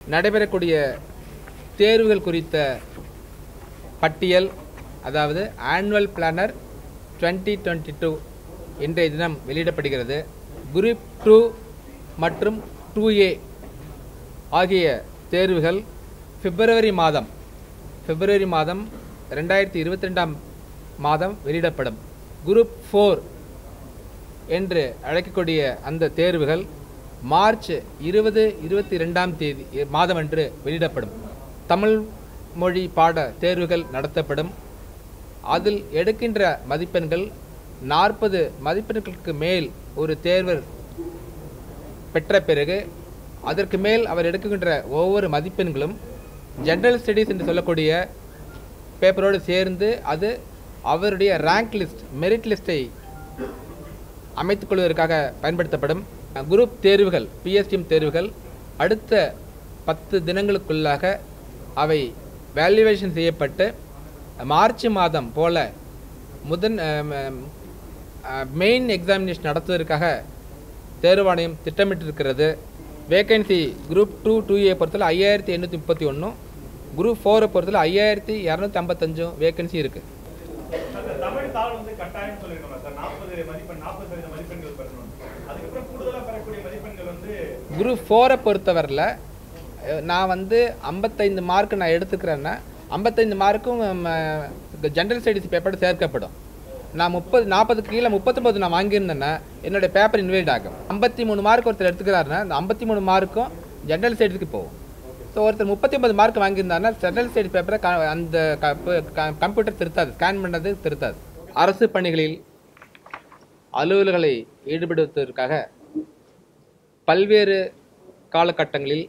நடைபெறக்கூடிய தேர்வுகள் குறித்த பட்டியல் அதாவது ஆனுவல் பிளானர் 2022 டுவெண்ட்டி டூ இன்றைய தினம் வெளியிடப்படுகிறது குரூப் டூ மற்றும் டூ ஏ ஆகிய தேர்வுகள் பிப்ரவரி மாதம் பிப்ரவரி மாதம் ரெண்டாயிரத்தி இருபத்தி ரெண்டாம் மாதம் வெளியிடப்படும் குரூப் ஃபோர் என்று அழைக்கக்கூடிய அந்த தேர்வுகள் மார்ச் இருபது இருபத்தி ரெண்டாம் தேதி மாதமன்று வெளியிடப்படும் தமிழ் மொழி பாட தேர்வுகள் நடத்தப்படும் அதில் எடுக்கின்ற மதிப்பெண்கள் நாற்பது மதிப்பெண்களுக்கு மேல் ஒரு தேர்வர் பெற்ற பிறகு அதற்கு மேல் அவர் எடுக்கின்ற ஒவ்வொரு மதிப்பெண்களும் ஜெனரல் ஸ்டடீஸ் என்று சொல்லக்கூடிய பேப்பரோடு சேர்ந்து அது அவருடைய ரேங்க் லிஸ்ட் மெரிட் லிஸ்ட்டை அமைத்துக் கொள்வதற்காக பயன்படுத்தப்படும் குரூப் தேர்வுகள் பிஎஸ்டிஎம் தேர்வுகள் அடுத்த பத்து தினங்களுக்குள்ளாக அவை வேல்யூவேஷன் செய்யப்பட்டு மார்ச் மாதம் போல முதன் மெயின் எக்ஸாமினேஷன் நடத்துவதற்காக தேர்வாணையம் திட்டமிட்டிருக்கிறது vacancy group two two A பொறுத்தல ஐயாயிரத்தி எண்ணூற்றி முப்பத்தி ஒன்றும் குரூப் ஃபோரை பொறுத்தல ஐயாயிரத்தி இரநூத்தி ஐம்பத்தஞ்சும் வேகன்சி இருக்குது அந்த தமிழ் தாள் வந்து கட்டாயம் சொல்லிருக்கோம் சார் நாற்பது மதிப்பெண் நாற்பது சதவீத மதிப்பெண்கள் பெறணும் அதுக்கப்புறம் கூடுதலா பெறக்கூடிய மதிப்பெண்கள் வந்து குரூப் ஃபோரை பொறுத்தவரையில் அஹ், நான் வந்து ஐம்பத்தைந்து மார்க் நான் எடுத்துக்கிறேன்னா ஐம்பத்தைந்து மார்க்கும் ஜென்ரல் ஸ்டடீஸ் பேப்பரோட சேர்க்கப்படும் நான் முப்பது நாற்பதுக்கு கீழே முப்பத்தொம்பது நான் வாங்கியிருந்தேன்னா என்னோட பேப்பர் இன்வைட் ஆகும் ஐம்பத்தி மூணு மார்க் ஒருத்தர் எடுத்துக்கிறாருன்னா அந்த ஐம்பத்தி மூணு மார்க்கும் ஜென்ரல் ஸ்டடீஸ்க்கு போகும் ஸோ ஒருத்தர் முப்பத்தி ஒன்பது மார்க் வாங்கியிருந்தாருன்னா ஜென்ரல் ஸ்டடீஸ் பேப்பரை க- அந்த கம்ப்யூட்டர் திருத்தாது ஸ்கேன் பண்ணது திருத்தாது அரசு பணிகளில் அலுவலர்களை ஈடுபடுத்துவதற்காக பல்வேறு காலகட்டங்களில்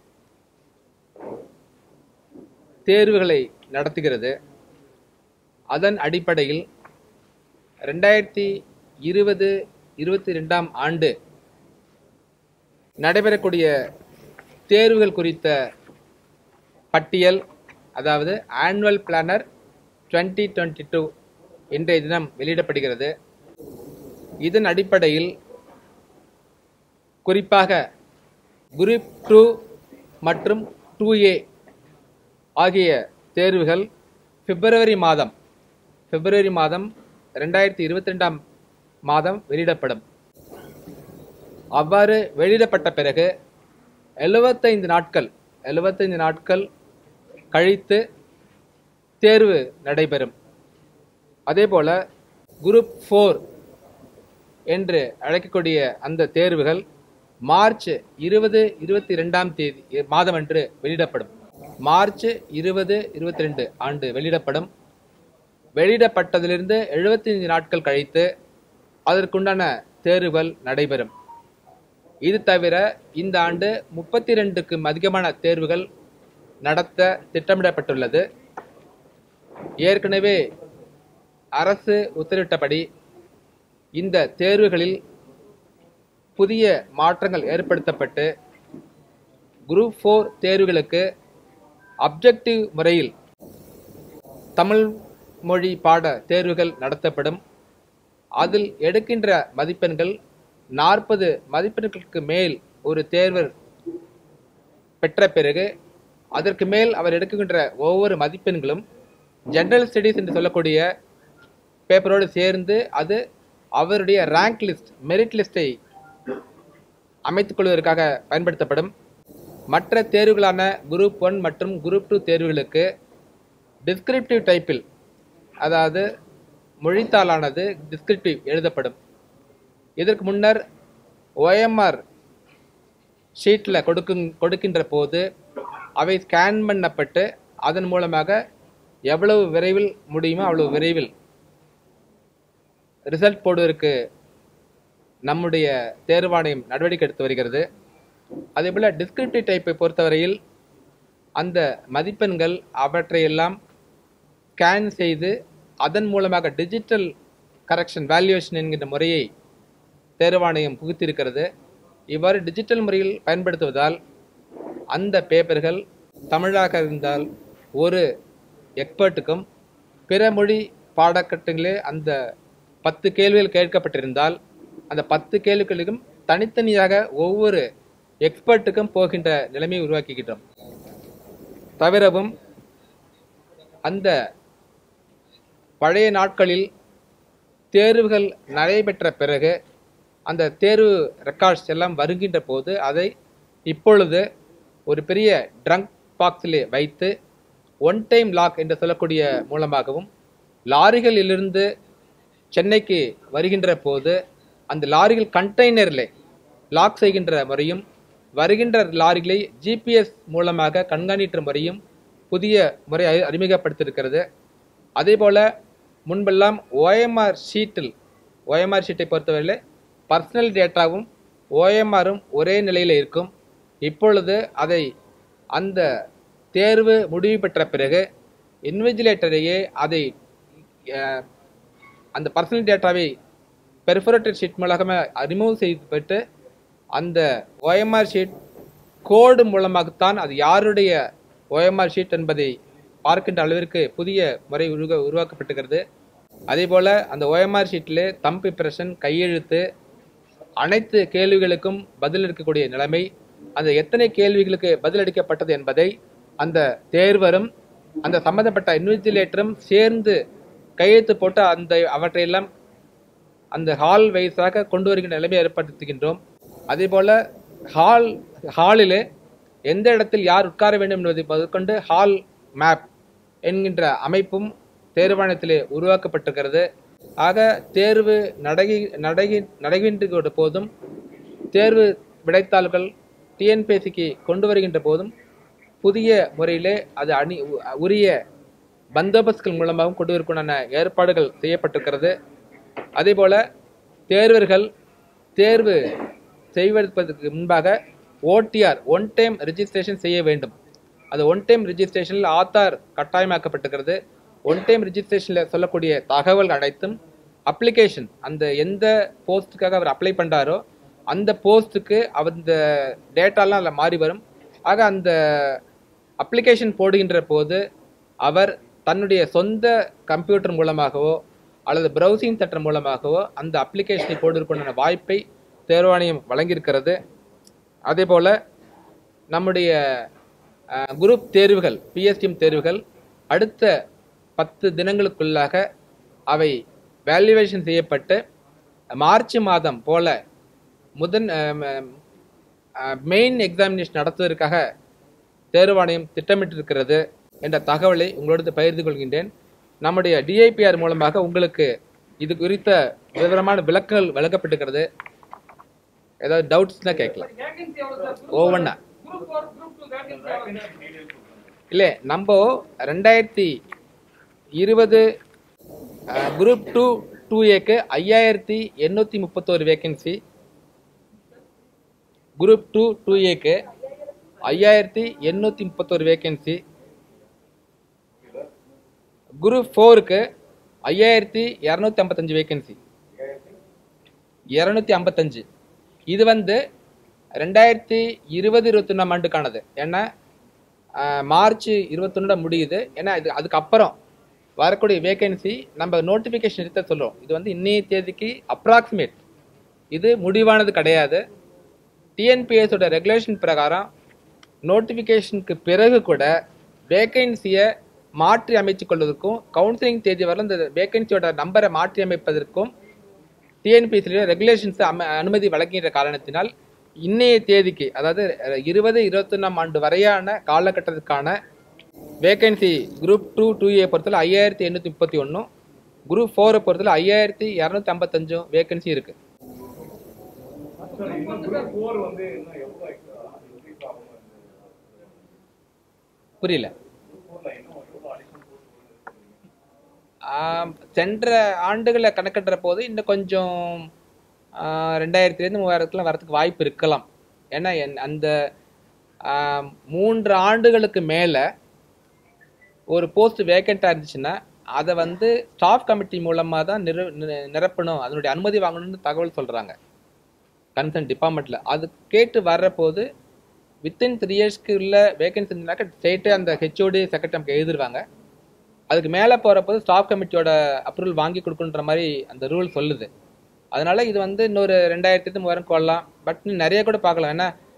தேர்வுகளை நடத்துகிறது அதன் அடிப்படையில் ரெண்டாயிரத்தி இருபது இருபத்தி ரெண்டாம் ஆண்டு நடைபெறக்கூடிய தேர்வுகள் குறித்த பட்டியல் அதாவது ஆனுவல் பிளானர் 2022 டுவெண்ட்டி டூ இன்றைய தினம் வெளியிடப்படுகிறது இதன் அடிப்படையில் குறிப்பாக குரூப் டூ மற்றும் டூ ஏ ஆகிய தேர்வுகள் பிப்ரவரி மாதம் பிப்ரவரி மாதம் ரெண்டாயிரத்தி இருபத்தி ரெண்டாம் மாதம் வெளியிடப்படும் அவ்வாறு வெளியிடப்பட்ட பிறகு எழுபத்தைந்து நாட்கள் எழுபத்தைந்து நாட்கள் கழித்து தேர்வு நடைபெறும் அதேபோல குரூப் ஃபோர் என்று அழைக்கக்கூடிய அந்த தேர்வுகள் மார்ச் இருபது இருபத்தி ரெண்டாம் தேதி மாதமன்று வெளியிடப்படும் மார்ச் இருபது இருபத்தி ரெண்டு ஆண்டு வெளியிடப்படும் வெளியிடப்பட்டதிலிருந்து 75 நாட்கள் கழித்து அதற்குண்டான தேர்வுகள் நடைபெறும் இது தவிர இந்த ஆண்டு முப்பத்தி ரெண்டுக்கும் அதிகமான தேர்வுகள் நடத்த திட்டமிடப்பட்டுள்ளது ஏற்கனவே அரசு உத்தரவிட்டபடி இந்த தேர்வுகளில் புதிய மாற்றங்கள் ஏற்படுத்தப்பட்டு குரூப் ஃபோர் தேர்வுகளுக்கு அப்ஜெக்டிவ் முறையில் தமிழ் மொழி பாட தேர்வுகள் நடத்தப்படும் அதில் எடுக்கின்ற மதிப்பெண்கள் நாற்பது மதிப்பெண்களுக்கு மேல் ஒரு தேர்வர் பெற்ற பிறகு அதற்கு மேல் அவர் எடுக்கின்ற ஒவ்வொரு மதிப்பெண்களும் ஜெனரல் ஸ்டடீஸ் என்று சொல்லக்கூடிய பேப்பரோடு சேர்ந்து அது அவருடைய ரேங்க் லிஸ்ட் மெரிட் லிஸ்ட்டை அமைத்துக் கொள்வதற்காக பயன்படுத்தப்படும் மற்ற தேர்வுகளான குரூப் ஒன் மற்றும் குரூப் டூ தேர்வுகளுக்கு டிஸ்கிரிப்டிவ் டைப்பில் அதாவது மொழித்தாளானது டிஸ்கிரிப்டிவ் எழுதப்படும் இதற்கு முன்னர் OMR ஷீட்டில் கொடுக்கும் கொடுக்கின்ற போது அவை ஸ்கேன் பண்ணப்பட்டு அதன் மூலமாக எவ்வளவு விரைவில் முடியுமோ அவ்வளவு விரைவில் ரிசல்ட் போடுவதற்கு நம்முடைய தேர்வாணையம் நடவடிக்கை எடுத்து வருகிறது அதேபோல் டிஸ்கிரிப்டிவ் டைப்பை பொறுத்தவரையில் அந்த மதிப்பெண்கள் அவற்றையெல்லாம் ஸ்கேன் செய்து அதன் மூலமாக டிஜிட்டல் கரெக்ஷன் வேல்யூவேஷன் என்கின்ற முறையை தேர்வாணையம் புகுத்திருக்கிறது இவ்வாறு டிஜிட்டல் முறையில் பயன்படுத்துவதால் அந்த பேப்பர்கள் தமிழாக இருந்தால் ஒரு எக்ஸ்பர்ட்டுக்கும் பிற மொழி பாடக்கட்டுகளே அந்த பத்து கேள்விகள் கேட்கப்பட்டிருந்தால் அந்த பத்து கேள்விகளுக்கும் தனித்தனியாக ஒவ்வொரு எக்ஸ்பர்ட்டுக்கும் போகின்ற நிலைமையை உருவாக்கிக்கிட்டோம் தவிரவும் அந்த பழைய நாட்களில் தேர்வுகள் நடைபெற்ற பிறகு அந்த தேர்வு ரெக்கார்ட்ஸ் எல்லாம் வருகின்ற போது அதை இப்பொழுது ஒரு பெரிய ட்ரங்க் பாக்ஸிலே வைத்து ஒன் டைம் லாக் என்று சொல்லக்கூடிய மூலமாகவும் லாரிகளிலிருந்து சென்னைக்கு வருகின்ற போது அந்த லாரிகள் கண்டெய்னரில் லாக் செய்கின்ற முறையும் வருகின்ற லாரிகளை ஜிபிஎஸ் மூலமாக கண்காணிக்கிற முறையும் புதிய முறை அறி- அறிமுகப்படுத்தியிருக்கிறது அதேபோல முன்பெல்லாம் ஓஎம்ஆர் ஷீட்டில் ஓஎம்ஆர் ஷீட்டை பொறுத்தவரையில் பர்சனல் டேட்டாவும் ஓஎம்ஆரும் ஒரே நிலையில் இருக்கும் இப்பொழுது அதை அந்த தேர்வு முடிவு பெற்ற பிறகு இன்விஜிலேட்டரையே அதை அஹ், அந்த பர்சனல் டேட்டாவை பெர்ஃபரேட்டட் ஷீட் மூலமாக ரிமூவ் செய்துவிட்டு அந்த ஓஎம்ஆர் ஷீட் கோடு மூலமாகத்தான் அது யாருடைய ஓஎம்ஆர் ஷீட் என்பதை பார்க்கின்ற அளவிற்கு புதிய முறை உருவ உருவாக்கப்பட்டிருக்கிறது அதேபோல் அந்த ஓஎம்ஆர் ஷீட்டில் தம்பு பிரஷன் கையெழுத்து அனைத்து கேள்விகளுக்கும் பதில் அளிக்கக்கூடிய நிலைமை அந்த எத்தனை கேள்விகளுக்கு பதிலளிக்கப்பட்டது என்பதை அந்த தேர்வரும் அந்த சம்பந்தப்பட்ட இன்விஜிலேட்டரும் சேர்ந்து கையெழுத்து போட்டு அந்த அவற்றையெல்லாம் அந்த ஹால் வைஸாக கொண்டு வருகின்ற நிலைமை ஏற்படுத்துகின்றோம் அதேபோல ஹால் ஹாலிலே எந்த இடத்தில் யார் உட்கார வேண்டும் என்பதை முதற்கொண்டு ஹால் மேப் என்கின்ற அமைப்பும் தேர்வாணையத்திலே உருவாக்கப்பட்டிருக்கிறது ஆக தேர்வு நடகி நடகி நடகின்ற போதும் தேர்வு விடைத்தாள்கள் டிஎன்பிஎஸ்சிக்கு கொண்டு வருகின்ற போதும் புதிய முறையிலே அது அணி உ- உரிய பந்தோபஸ்கள் மூலமாகவும் கொண்டு வருவதற்கான ஏற்பாடுகள் செய்யப்பட்டிருக்கிறது அதேபோல தேர்வர்கள் தேர்வு செய்வதற்கு முன்பாக ஓடிஆர் ஒன் டைம் ரெஜிஸ்ட்ரேஷன் செய்ய வேண்டும் அது ஒன் டைம் ரெஜிஸ்ட்ரேஷனில் ஆதார் கட்டாயமாக்கப்பட்டிருக்கிறது ஒன் டைம் ரெஜிஸ்ட்ரேஷனில் சொல்லக்கூடிய தகவல் அனைத்தும் அப்ளிகேஷன் அந்த எந்த போஸ்ட்டுக்காக அவர் அப்ளை பண்ணுறாரோ அந்த போஸ்ட்டுக்கு அந்த டேட்டாலாம் அதில் மாறி வரும் ஆக அந்த அப்ளிகேஷன் போடுகின்ற போது அவர் தன்னுடைய சொந்த கம்ப்யூட்டர் மூலமாகவோ அல்லது பிரவுசிங் தட்டர் மூலமாகவோ அந்த அப்ளிகேஷனை போடுவதற்கான வாய்ப்பை தேர்வாணையம் வழங்கியிருக்கிறது அதே போல நம்முடைய குரூப் தேர்வுகள் பிஎஸ்டிஎம் தேர்வுகள் அடுத்த பத்து தினங்களுக்குள்ளாக அவை வேல்யூவேஷன் செய்யப்பட்டு மார்ச் மாதம் போல முதன் மெயின் எக்ஸாமினேஷன் நடத்துவதற்காக தேர்வாணையம் திட்டமிட்டிருக்கிறது என்ற தகவலை உங்களோடு பகிர்ந்து கொள்கின்றேன் நம்முடைய டிஐபிஆர் மூலமாக உங்களுக்கு இது குறித்த விவரமான விளக்கங்கள் வழங்கப்பட்டிருக்கிறது ஏதாவது டவுட்ஸ்னா கேட்கலாம் வேகன்சி எவ்வளவு சார் ஒவ்வொன்றா group four group two vacancy எவ்வளவு சார் இல்லை நம்ம ரெண்டாயிரத்தி இருபது குரூப் டூ டூ ஏக்கு ஐயாயிரத்தி எண்ணூற்றி முப்பத்தோரு வேகன்சி குரூப் டூ டூ ஏக்கு ஐயாயிரத்தி எண்ணூற்றி முப்பத்தோரு வேகன்சி குரூப் ஃபோருக்கு ஐயாயிரத்தி இரநூத்தி ஐம்பத்தஞ்சு வேகன்சி இரநூத்தி ஐம்பத்தஞ்சு இது வந்து ரெண்டாயிரத்தி இருபது இருபத்தொன்னாம் ஆண்டுக்கானது ஏன்னா ஆஹ், மார்ச் இருபத்தொன்னோட முடியுது ஏன்னா இது அதுக்கப்புறம் வரக்கூடிய வேகன்சி நம்ம நோட்டிஃபிகேஷன் எடுத்த சொல்கிறோம் இது வந்து இன்னைய தேதிக்கு அப்ராக்சிமேட் இது முடிவானது கிடையாது டிஎன்பிஎஸோட ரெகுலேஷன் பிரகாரம் நோட்டிஃபிகேஷனுக்கு பிறகு கூட வேகன்சியை மாற்றி அமைத்துக் கொள்வதற்கும் கவுன்சிலிங் தேதி வரல இந்த வேகன்சியோட நம்பரை மாற்றி அமைப்பதற்கும் டிஎன்பிஎஸ்சியோட ரெகுலேஷன்ஸ் அம அனுமதி வழங்குகின்ற காரணத்தினால் இன்னைய தேதிக்கு அதாவது இருபது இருபத்தொன்னாம் ஆண்டு வரையான காலகட்டத்துக்கான vacancy group two two A பொறுத்தல ஐயாயிரத்தி எண்ணூற்றி முப்பத்தி ஒன்றும் குரூப் ஃபோரை பொறுத்தல ஐயாயிரத்தி இரநூத்தி ஐம்பத்தஞ்சும் வேகன்சி இருக்கு சார் இன்னும் குரூப் ஃபோர் வந்து இன்னும் எவ்வளோ இன்க்ரீஸ் ஆகும் புரியல ஃபோர்ல இன்னும் எவ்வளோ அடிஷனல் ஆம், சென்ற ஆண்டுகளை கணக்கிடுற போது இன்னும் கொஞ்சம் ஆ, ரெண்டாயிரத்துலேருந்து மூவாயிரத்துக்குலாம் வரதுக்கு வாய்ப்பு இருக்கலாம் ஏன்னா என்- அந்த ஆம், மூன்று ஆண்டுகளுக்கு மேலே ஒரு போஸ்ட் வேக்கண்ட்டாக இருந்துச்சுன்னா அதை வந்து ஸ்டாஃப் கமிட்டி மூலமாக தான் நிர நி- நிரப்பணும் அதனுடைய அனுமதி வாங்கணும்னு தகவல் சொல்கிறாங்க கன்சர்ன் டிபார்ட்மெண்ட்டில் அது கேட்டு வர்ற போது வித்தின் த்ரீ இயர்ஸ்க்கு உள்ள வேகன்சி இருந்தாக்க ஸ்டேட்டே அந்த ஹெச்ஓடி செக்ரட்டரி நமக்கு எழுதிருவாங்க அதுக்கு மேலே போகிறப்போது ஸ்டாஃப் கமிட்டியோட அப்ரூவல் வாங்கி கொடுக்குன்ற மாதிரி அந்த ரூல் சொல்லுது அதனால இது வந்து இன்னொரு ரெண்டாயிரத்தி மூவாயிரம் கொள்ளலாம் பட் இன்னும் நிறைய கூட பார்க்கலாம் ஏன்னா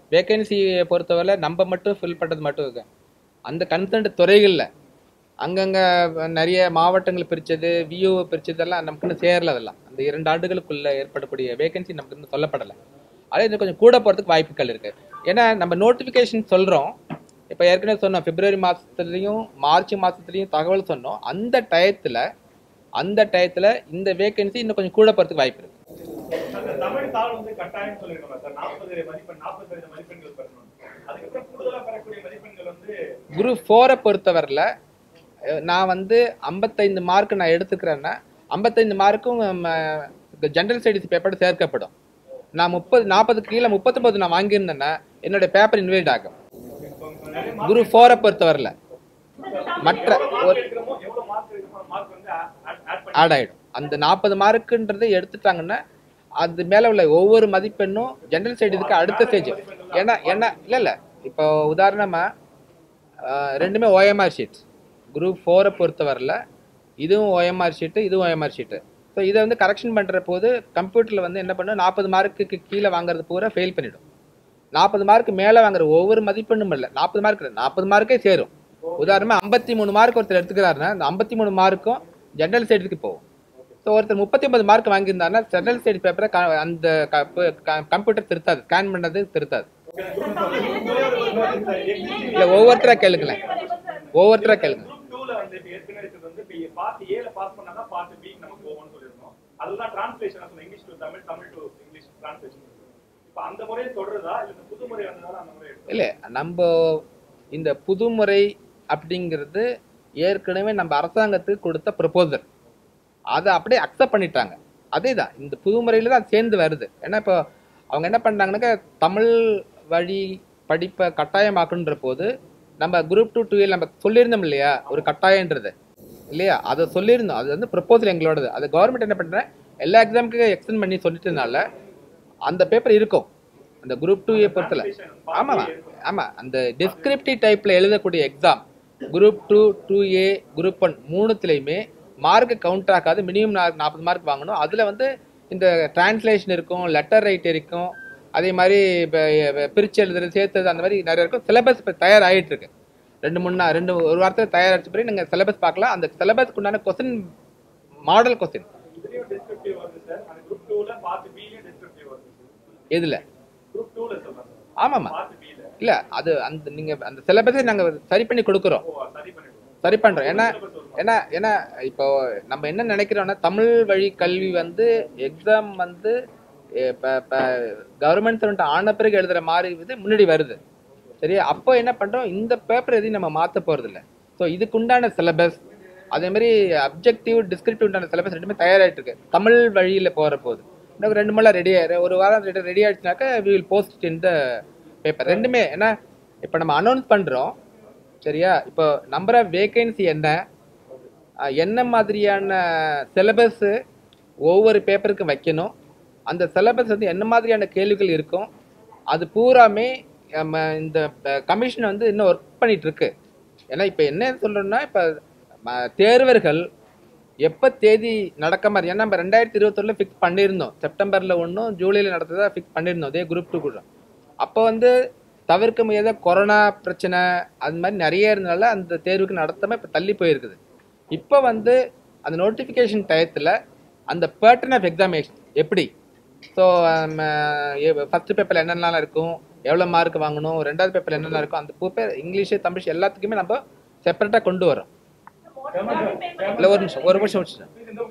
வேகன்சியை பொறுத்தவரை நம்ம மட்டும் ஃபில் பண்ணுறது மட்டும் இருக்கு அந்த கன்சர்ன்ட் துறைகளில் அங்கங்கே நிறைய மாவட்டங்கள் பிரித்தது வியூவை பிரித்ததெல்லாம் நமக்கு இன்னும் சேரல அதெல்லாம் அந்த இரண்டு ஆண்டுகளுக்குள்ள ஏற்படக்கூடிய வேகன்சி நமக்கு இன்னும் சொல்லப்படலை அதே இன்னும் கொஞ்சம் கூட போகிறதுக்கு வாய்ப்புகள் இருக்கு ஏன்னா நம்ம நோட்டிஃபிகேஷன் சொல்கிறோம் இப்போ ஏற்கனவே சொன்னோம் பிப்ரவரி மாதத்துலேயும் மார்ச் மாதத்துலேயும் தகவல் சொன்னோம் அந்த டயத்தில் அந்த டயத்தில் இந்த வேகன்சி இன்னும் கொஞ்சம் கூட போகிறதுக்கு வாய்ப்பு இருக்கு அந்த தமிழ் தாள் வந்து கட்டாயம் சொல்லிருக்கோம் சார் நாற்பது மதிப்பெண் நாற்பது சதவீத மதிப்பெண்கள் பெறணும் அதுக்கப்புறம் கூடுதலா பெறக்கூடிய மதிப்பெண்கள் வந்து குரூப் ஃபோரை பொறுத்தவரையில் நான் வந்து ஐம்பத்தைந்து மார்க் நான் எடுத்துக்கிறேன்னா ஐம்பத்தைந்து மார்க்கும் ஜென்ரல் ஸ்டடீஸ் பேப்பர் சேர்க்கப்படும் நான் முப்பது நாற்பதுக்கு கீழே முப்பத்தொம்பது நான் வாங்கியிருந்தேன்னா என்னுடைய பேப்பர் இன்வைட் ஆகும் இப்போ நிறைய குரூப் ஃபோரை பொறுத்தவரையில் மற்ற மார்க் ஒரு எடுக்கிறோமோ எவ்வளவு மார்க் எடுக்கிறோமோ மார்க் வந்து ஆட் பண்ணி ஆட் ஆகிடும் அந்த நாற்பது மார்க்குன்றதை எடுத்துட்டாங்கன்னா அது மேலே உள்ள ஒவ்வொரு மதிப்பெண்ணும் ஜென்ரல் ஸ்டடீஸுக்கு அடுத்த ஸ்டேஜ் ஏன்னா ஏன்னா இல்லை இல்லை இப்போ உதாரணமாக ரெண்டுமே ஓஎம்ஆர் ஷீட் குரூப் ஃபோரை பொறுத்தவரையில் இதுவும் ஓஎம்ஆர் ஷீட்டு இதுவும் ஓஎம்ஆர் ஷீட்டு ஸோ இதை வந்து கரெக்ஷன் பண்ணுற போது கம்ப்யூட்டரில் வந்து என்ன பண்ணும் நாற்பது மார்க்குக்கு கீழே வாங்குறது பூரா ஃபெயில் பண்ணிடும் நாற்பது மார்க் மேலே வாங்குற ஒவ்வொரு மதிப்பெண்ணும் இல்லை நாற்பது மார்க் இல்லை நாற்பது மார்க்கே சேரும் உதாரணமாக ஐம்பத்தி மூணு மார்க் ஒருத்தர் எடுத்துக்கிறாருன்னா அந்த ஐம்பத்தி மூணு மார்க்கும் ஜென்ரல் ஸ்டடீஸ்க்கு போகும் ஸோ ஒருத்தர் முப்பத்தி ஒன்பது மார்க் வாங்கியிருந்தாருன்னா ஜென்ரல் ஸ்டடீஸ் பேப்பரை அந்த கம்ப்யூட்டர் திருத்தாது ஸ்கேன் பண்ணது திருத்தாது இல்லை ஒவ்வொருத்தராக கேளுங்களேன் ஒவ்வொருத்தராக கேளுங்க குரூப் டூல வந்து இப்ப ஏற்கனவே இருக்கிறது வந்து இப்ப பார்ட் ஏல பாஸ் பண்ணாதான் பார்ட் பி நமக்கு போகும்னு சொல்லிருந்தோம் அதுதான் டிரான்ஸ்லேஷன் சொன்னோம் English to Tamil Tamil to English translation இப்ப அந்த முறையை தொடருதா இல்ல இந்த புது முறை வந்ததால அந்த முறை எடுத்தோம் இல்லை நம்ம இந்த புதுமுறை அப்படிங்கிறது ஏற்கனவே நம்ம அரசாங்கத்துக்கு கொடுத்த ப்ரொபோசல் அதை அப்படியே அக்செப்ட் பண்ணிட்டாங்க அதே தான் இந்த புதுமுறையில் தான் சேர்ந்து வருது ஏன்னா இப்போ அவங்க என்ன பண்ணாங்கன்னாக்கா தமிழ் வழி படிப்பை கட்டாயமாக்குன்ற போது நம்ம குரூப் டூ டூ நம்ம சொல்லியிருந்தோம் இல்லையா ஒரு கட்டாயன்றது இல்லையா அதை சொல்லியிருந்தோம் அது வந்து ப்ரொபோசல் எங்களோடது அது கவர்மெண்ட் என்ன பண்ணுறேன் எல்லா எக்ஸாமுக்கு எக்ஸ்டெண்ட் பண்ணி சொல்லிட்டதுனால அந்த பேப்பர் இருக்கும் அந்த குரூப் டூ பொறுத்தல ஆமாம் ஆமாம் அந்த டிஸ்கிரிப்டிவ் டைப்பில் எழுதக்கூடிய exam group two two A group one மூணுத்துலேயுமே மார்க் கவுண்ட் ஆகாது மினிமம் நாற்பது மார்க் வாங்கணும் அதில் வந்து இந்த டிரான்ஸ்லேஷன் இருக்கும் லெட்டர் ரைட் இருக்கும் அதே மாதிரி இப்போ பிரித்து எழுதுறது சேர்த்தது அந்த மாதிரி நிறைய இருக்கும் சிலபஸ் இப்போ தயாராகிட்டு இருக்கு ரெண்டு மூணு நாள் ரெண்டு ஒரு வாரத்தில் தயாராகிட்ட பிறகு நீங்கள் சிலபஸ் பார்க்கலாம் அந்த சிலபஸ்க்கு உண்டான கொஸ்டின் மாடல் கொஸ்டின் இதுலயும் டிஸ்கிரிப்டிவ் வருது சார் அந்த குரூப் டூல பார்ட் பிலயும் டிஸ்கிரிப்டிவ் வருது எதில் குரூப் டூல சொல்றேன் ஆமாம்மா பார்ட் பில இல்லை அது அந்த நீங்கள் அந்த சிலபஸை நாங்கள் சரி பண்ணி கொடுக்குறோம் ஓ சரி பண்ணிடுவோம் சரி பண்றோம் ஏன்னா ஏன்னா ஏன்னா இப்போ நம்ம என்ன நினைக்கிறோம்னா தமிழ் வழி கல்வி வந்து எக்ஸாம் வந்து இப்போ இப்போ கவர்மெண்ட் சர்வெண்ட் ஆன பிறகு எழுதுற மாதிரி இது முன்னாடி வருது சரியா அப்போ என்ன பண்றோம் இந்த பேப்பர் எதையும் நம்ம மாற்ற போறது இல்லை ஸோ இதுக்குண்டான சிலபஸ் அதே மாதிரி அப்ஜெக்டிவ் டிஸ்கிரிப்டிவ் உண்டான சிலபஸ் ரெண்டுமே தயாராகிட்டு இருக்கு தமிழ் வழியில போற போது இன்னும் ரெண்டு மணி ரெடி ஒரு வாரம் ரெடி ஆயிடுச்சுனாக்கா வி வில் போஸ்ட் இந்த பேப்பர் ரெண்டுமே ஏன்னா இப்போ நம்ம அனௌன்ஸ் பண்றோம் சரியா இப்போ நம்பர் ஆஃப் வேகன்சி என்ன அஹ் என்ன மாதிரியான சிலபஸ் ஒவ்வொரு பேப்பருக்கும் வைக்கணும் அந்த சிலபஸ் வந்து என்ன மாதிரியான கேள்விகள் இருக்கும் அது பூராமே நம்ம இந்த கமிஷன் வந்து இன்னும் ஒர்க் பண்ணிட்டு இருக்கு ஏன்னா இப்போ என்ன சொல்றோம்னா இப்போ ம- தேர்வர்கள் எப்போ தேதி நடக்க மாதிரி ஏன்னா நம்ம ரெண்டாயிரத்தி இருபத்தொன்னில் ஃபிக்ஸ் பண்ணியிருந்தோம் செப்டம்பரில் ஒன்றும் ஜூலையில் நடத்ததா ஃபிக்ஸ் பண்ணியிருந்தோம் அதே குரூப் டூ கூட அப்போ வந்து தவிர்க்க முடியாத கொரோனா பிரச்சனை அது மாதிரி நிறைய இருந்தனால அந்த தேர்வுக்கு நடத்தாம இப்போ தள்ளி போயிருக்குது இப்போ வந்து அந்த நோட்டிஃபிகேஷன் டயத்தில் அந்த பேட்டர்ன் ஆஃப் எக்ஸாமினேஷன் எப்படி ஸோ ஃபஸ்ட்டு பேப்பரில் என்னென்னலாம் இருக்கும் எவ்வளோ மார்க் வாங்கணும் ரெண்டாவது பேப்பரில் என்னென்ன இருக்கும் அந்த பேப்பர் இங்கிலீஷு தமிழ் எல்லாத்துக்குமே நம்ம செப்பரேட்டாக கொண்டு வரோம் இல்லை ஒரு நிமிஷம் ஒரு நிமிஷம் முடிச்சுட்டேன்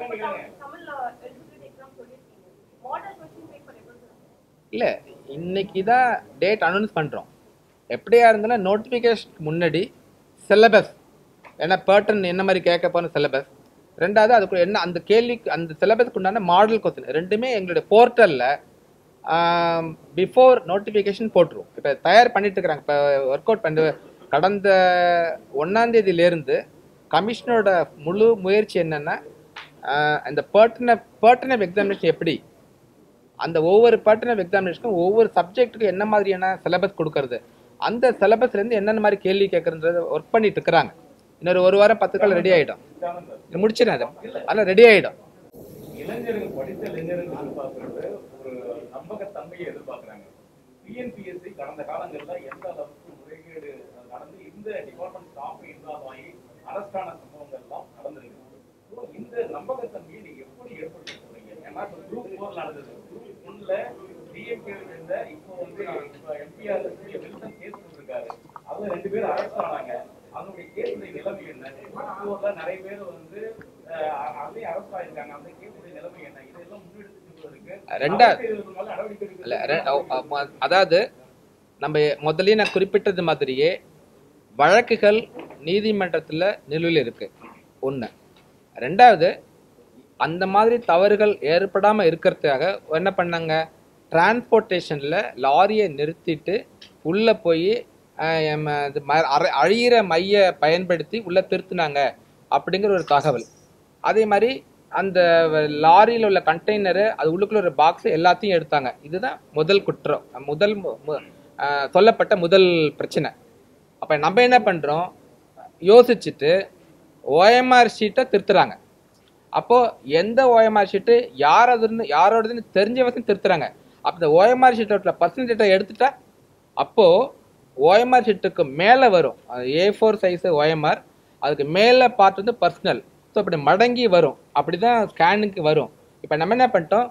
இல்லை இன்னைக்கு தான் டேட் அனௌன்ஸ் பண்ணுறோம் எப்படியா இருந்தாலும் நோட்டிஃபிகேஷனுக்கு முன்னாடி சிலபஸ் ஏன்னா பேட்டர்ன் என்ன மாதிரி கேட்க போன சிலபஸ் ரெண்டாவது அதுக்கு என்ன அந்த கேள்விக்கு அந்த சிலபஸ்க்கு உண்டான மாடல் கொஸ்டின் ரெண்டுமே எங்களுடைய போர்ட்டலில் பிஃபோர் நோட்டிஃபிகேஷன் போட்டுருவோம் இப்போ தயார் பண்ணிட்டு இருக்கிறாங்க இப்போ ஒர்க் அவுட் பண்ணி கடந்த ஒன்றாம் தேதியிலேருந்து கமிஷனோட முழு முயற்சி என்னென்னா இந்த பேர்டன் பேர்டன் ஆஃப் எக்ஸாமினேஷன் எப்படி அந்த ஒவ்வொரு பேட்டர்ன் ஆஃப் எக்ஸாமினேஷனுக்கும் ஒவ்வொரு சப்ஜெக்ட்டுக்கும் என்ன மாதிரியான சிலபஸ் கொடுக்கறது அந்த சிலபஸ்லேருந்து என்னென்ன மாதிரி கேள்வி கேட்கறத ஒர்க் பண்ணிட்டு இருக்கிறாங்க இன்னொரு ஒரு வாரம் பத்து கால் ரெடி ஆகிடும் முடிச்சிடறேன் அதை அதெல்லாம் ரெடி ஆகிடும் இளைஞர்கள் படித்த இளைஞர்கள் எதிர்பார்க்கறது ஒரு நம்பகத்தன்மையை எதிர்பார்க்கறாங்க டிஎன்பிஎஸ்சி கடந்த காலங்கள்ல எந்த அளவுக்கு முறைகேடு நடந்து இந்த டிபார்ட்மெண்ட் ஸ்டாஃப் இன்வால்வ் ஆகி அரஸ்டான சம்பவங்கள் எல்லாம் நடந்திருக்கு So, இந்த நம்பகத்தன்மையை நீங்க எப்படி ஏற்படுத்த சொல்றீங்க ஏன்னா இப்ப குரூப் ஃபோர் நடந்தது குரூப் ஒன்ல டிஎம்கே இருந்த இப்போ வந்து எம்பிஆர் வில்சன் கேஸ் போட்டிருக்காரு அவங்க ரெண்டு பேரும் அரெஸ்ட் ஆனாங்க அவங்களுடைய கேஸுடைய நிலைமை என்ன குரூப் ஃபோர்ல நிறைய பேர் வந்து அஹ், அதையும் அரெஸ்ட் ஆயிருக்காங்க அந்த கேஸுடைய நிலைமை என்ன இதெல்லாம் முன்னெடுத்து செல்வதற்கு ரெண்டா- அரசியல் மேல நடவடிக்கை எடுக்க இல்ல, ரெ- அ- அ- அதாவது நம்ம முதல்லயே நான் குறிப்பிட்டது மாதிரியே வழக்குகள் நீதிமன்றத்தில் நிலுவையில் இருக்கு ஒன்று ரெண்டாவது அந்த மாதிரி தவறுகள் ஏற்படாமல் இருக்கிறதுக்காக என்ன பண்ணாங்க டிரான்ஸ்போர்ட்டேஷனில் லாரியை நிறுத்திட்டு உள்ளே போய் அழியிற மைய பயன்படுத்தி உள்ளே திருத்தினாங்க அப்படிங்கிற ஒரு தகவல் அதே மாதிரி அந்த லாரியில் உள்ள கண்டெய்னரு அது உள்ளுக்குள்ள ஒரு பாக்ஸ் எல்லாத்தையும் எடுத்தாங்க இதுதான் முதல் குற்றம் முதல் மு- மு- ஆஹ் சொல்லப்பட்ட முதல் பிரச்சனை அப்போ நம்ம என்ன பண்ணுறோம் யோசிச்சுட்டு ஓஎம்ஆர் ஷீட்டை திருத்துறாங்க அப்போ எந்த ஓஎம்ஆர் ஷீட்டு யாரோடதுன்னு யாரோடதுன்னு தெரிஞ்ச வசதி திருத்துறாங்க அப்போ இந்த ஓஎம்ஆர் ஷீட்டோட பர்சன்டேஜை எடுத்துட்டா அப்போ ஓஎம்ஆர் ஷீட்டுக்கு மேலே வரும் ஏ ஃபோர் சைஸ் ஓஎம்ஆர் அதுக்கு மேலே பார்ட் வந்து பர்சனல் ஸோ இப்படி மடங்கி வரும் அப்படி தான் ஸ்கேனுக்கு வரும் இப்போ நம்ம என்ன பண்ணிட்டோம்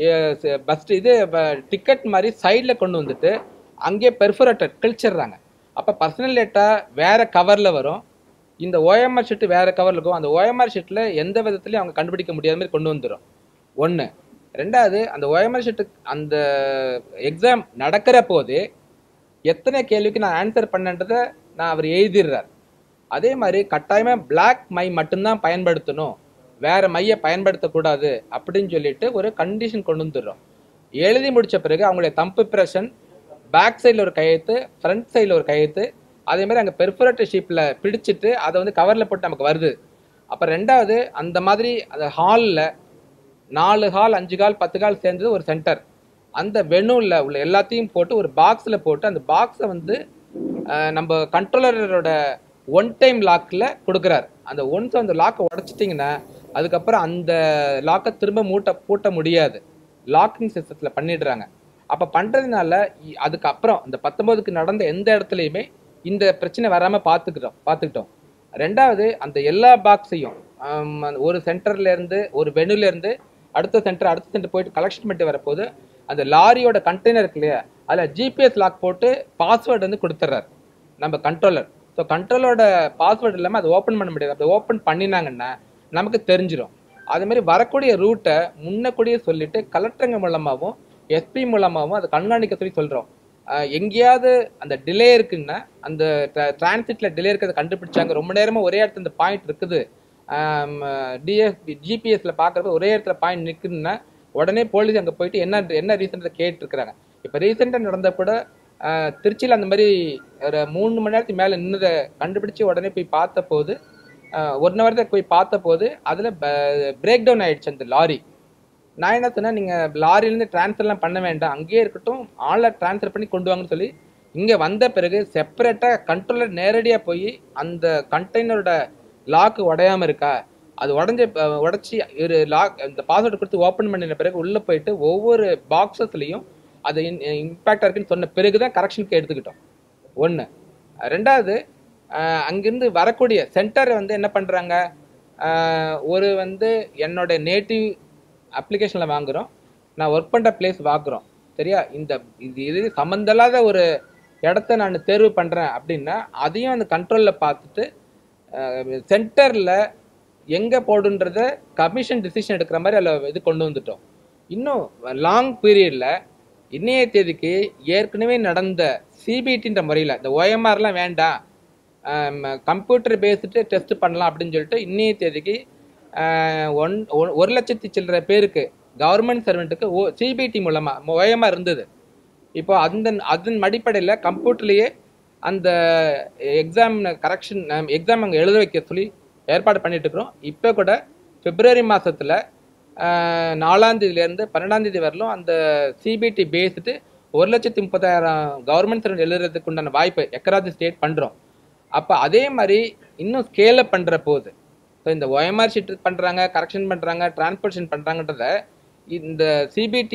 பஸ் இது டிக்கெட் மாதிரி சைடில் கொண்டு வந்துட்டு அங்கேயே பெர்ஃபரேட்டட் கிழிச்சிடுறாங்க அப்போ பர்சனல் டேட்டா வேற கவரில் வரும் இந்த ஓஎம்ஆர் ஷீட்டு வேற கவரில் இருக்கும் அந்த ஓஎம்ஆர் ஷீட்டில் எந்த விதத்துலையும் அவங்க கண்டுபிடிக்க முடியாத மாதிரி கொண்டு வந்துடும் ஒன்று ரெண்டாவது அந்த ஓஎம்ஆர் ஷீட்டு அந்த எக்ஸாம் நடக்கிற போது எத்தனை கேள்விக்கு நான் ஆன்சர் பண்ணன்றதை நான் அவர் எழுதிடுறார் அதே மாதிரி கட்டாயமா Black மை மட்டும்தான் பயன்படுத்தணும் வேற மைய பயன்படுத்தக்கூடாது அப்படின்னு சொல்லிட்டு ஒரு கண்டிஷன் கொண்டு வந்துடுறோம் எழுதி முடிச்ச பிறகு அவங்களுடைய தம்பு பிரஷன் பேக் சைடில் ஒரு கையெழுத்து ஃப்ரண்ட் சைடில் ஒரு கையெழுத்து அதே மாதிரி அங்கே பெர்ஃபரேட் ஷீப்பில் பிடிச்சிட்டு அதை வந்து கவரில் போட்டு நமக்கு வருது அப்போ ரெண்டாவது அந்த மாதிரி அந்த ஹாலில் நாலு ஹால் அஞ்சு கால் பத்து கால் சேர்ந்தது ஒரு சென்டர் அந்த வெனுவில் உள்ள எல்லாத்தையும் போட்டு ஒரு பாக்ஸில் போட்டு அந்த பாக்ஸை வந்து அஹ், நம்ம கண்ட்ரோலரோட ஒன் டைம் லாக்கில் கொடுக்குறாரு அந்த ஒன்ஸ் அந்த லாக்கை உடச்சிட்டிங்கன்னா அதுக்கப்புறம் அந்த லாக்கை திரும்ப மூட்ட பூட்ட முடியாது லாக்கிங் சிஸ்டத்தில் பண்ணிடுறாங்க அப்போ பண்ணுறதுனால அதுக்கப்புறம் இந்த பத்தொம்போதுக்கு நடந்த எந்த இடத்துலையுமே இந்த பிரச்சனை வராமல் பார்த்துக்கிட்டோம் பார்த்துக்கிட்டோம் ரெண்டாவது அந்த எல்லா பாக்ஸையும் ஒரு சென்டர்ல இருந்து ஒரு வெனுல இருந்து அடுத்த சென்டர் அடுத்த சென்டர் போயிட்டு கலெக்ஷன் பண்ணிட்டு வரப்போது அந்த லாரியோட கண்டெய்னர் இருக்கு இல்லையா அதில் ஜிபிஎஸ் லாக் போட்டு பாஸ்வேர்டு வந்து கொடுத்துட்றாரு நம்ம கண்ட்ரோலர் ஸோ கண்ட்ரோலோட பாஸ்வேர்டு இல்லாமல் அதை ஓப்பன் பண்ண முடியாது அதை ஓப்பன் பண்ணினாங்கன்னா நமக்கு தெரிஞ்சிடும் அது மாதிரி வரக்கூடிய ரூட்டை முன்னக்கூடியே சொல்லிட்டு கலெக்டருங்க மூலமாகவும் எஸ்பி மூலமாகவும் அதை கண்காணிக்க சொல்லி சொல்கிறோம் எங்கேயாவது அந்த டிலே இருக்குன்னா அந்த டிரான்சிட்ல டிலே இருக்கிறத கண்டுபிடிச்சாங்க ரொம்ப நேரமாக ஒரே இடத்துல இந்த பாயிண்ட் இருக்குது டிஎஸ்பி ஜிபிஎஸ்ல பார்க்குறப்ப ஒரே இடத்துல பாயிண்ட் நிற்குதுன்னா உடனே போலீஸ் அங்கே போயிட்டு என்ன என்ன ரீசன் கேட்டுருக்குறாங்க இப்போ ரீசெண்டாக நடந்த கூட ஆஹ், திருச்சியில் அந்த மாதிரி ஒரு மூணு மணி நேரத்துக்கு மேலே நின்னதை கண்டுபிடிச்சு உடனே போய் பார்த்த போது ஆஹ், ஒரு நேரத்தை போய் பார்த்த போது அதில் பிரேக் டவுன் ஆயிடுச்சு அந்த லாரி நான் என்ன சொன்னேன் நீங்கள் லாரியிலேருந்து ட்ரான்ஸ்ஃபர்லாம் பண்ண வேண்டாம் அங்கேயே இருக்கட்டும் ஆளை ட்ரான்ஸ்ஃபர் பண்ணி கொண்டு வாங்கன்னு சொல்லி இங்கே வந்த பிறகு செப்பரேட்டாக கண்ட்ரோலர் நேரடியாக போய் அந்த கண்டெய்னரோட லாக்கு உடையாம இருக்கா அது உடஞ்ச உடச்சி ஒரு லாக் இந்த பாஸ்வேர்டு கொடுத்து ஓப்பன் பண்ணின பிறகு உள்ளே போயிட்டு ஒவ்வொரு பாக்ஸஸ்லையும் அது இம்பேக்டாக இருக்குன்னு சொன்ன பிறகு தான் கரெக்ஷனுக்கு எடுத்துக்கிட்டோம் ஒன்று ரெண்டாவது அஹ், அங்கிருந்து வரக்கூடிய சென்டர் வந்து என்ன பண்ணுறாங்க ஒரு வந்து என்னோட நேட்டிவ் அப்ளிகேஷனில் வாங்குகிறோம் நான் ஒர்க் பண்ணுற பிளேஸ் வாங்குறோம் சரியா இந்த இது இது சம்மந்தமில்லாத ஒரு இடத்த நான் தேர்வு பண்ணுறேன் அப்படின்னா அதையும் அந்த கண்ட்ரோலில் பார்த்துட்டு சென்டரில் எங்கே போடுன்றத கமிஷன் டிசிஷன் எடுக்கிற மாதிரி அதில் இது கொண்டு வந்துட்டோம் இன்னும் லாங் பீரியடில் இன்னைய தேதிக்கு ஏற்கனவே நடந்த சிபிடின்ற முறையில் இந்த ஓஎம்ஆர்லாம் வேண்டாம் கம்ப்யூட்டர் பேஸ்டு டெஸ்ட் பண்ணலாம் அப்படின்னு சொல்லிட்டு இன்னைய தேதிக்கு ஆஹ், ஒன் ஒ- ஒரு லட்சத்தி சில்லற பேருக்கு கவர்மெண்ட் சர்வெண்ட்டுக்கு ஓ சிபிடி மூலமாக ஓஎம்ஆர் இருந்தது இப்போ அந்த அதன் அடிப்படையில் கம்ப்யூட்டர்லேயே அந்த எக்ஸாம் கரெக்ஷன் எக்ஸாம் அங்கே எழுத வைக்க சொல்லி ஏற்பாடு பண்ணிட்டு இருக்கிறோம் இப்போ கூட பிப்ரவரி மாதத்தில் நாலாந்தேதியிலேருந்து பன்னெண்டாந்தேதி வரலும் அந்த சிபிடி பேஸ்டு ஒரு லட்சத்தி முப்பதாயிரம் கவர்மெண்ட் சர்வெண்ட் எழுதுறதுக்கு உண்டான வாய்ப்பை எக்கராஜ் ஸ்டேட் பண்ணுறோம் அப்போ அதே மாதிரி இன்னும் ஸ்கேலப் பண்ணுற போது ஸோ இந்த ஒயம்ஆர் ஷீட் பண்ணுறாங்க கரெக்ஷன் பண்ணுறாங்க டிரான்ஸ்போர்ஷன் பண்ணுறாங்கன்றத இந்த சிபிடி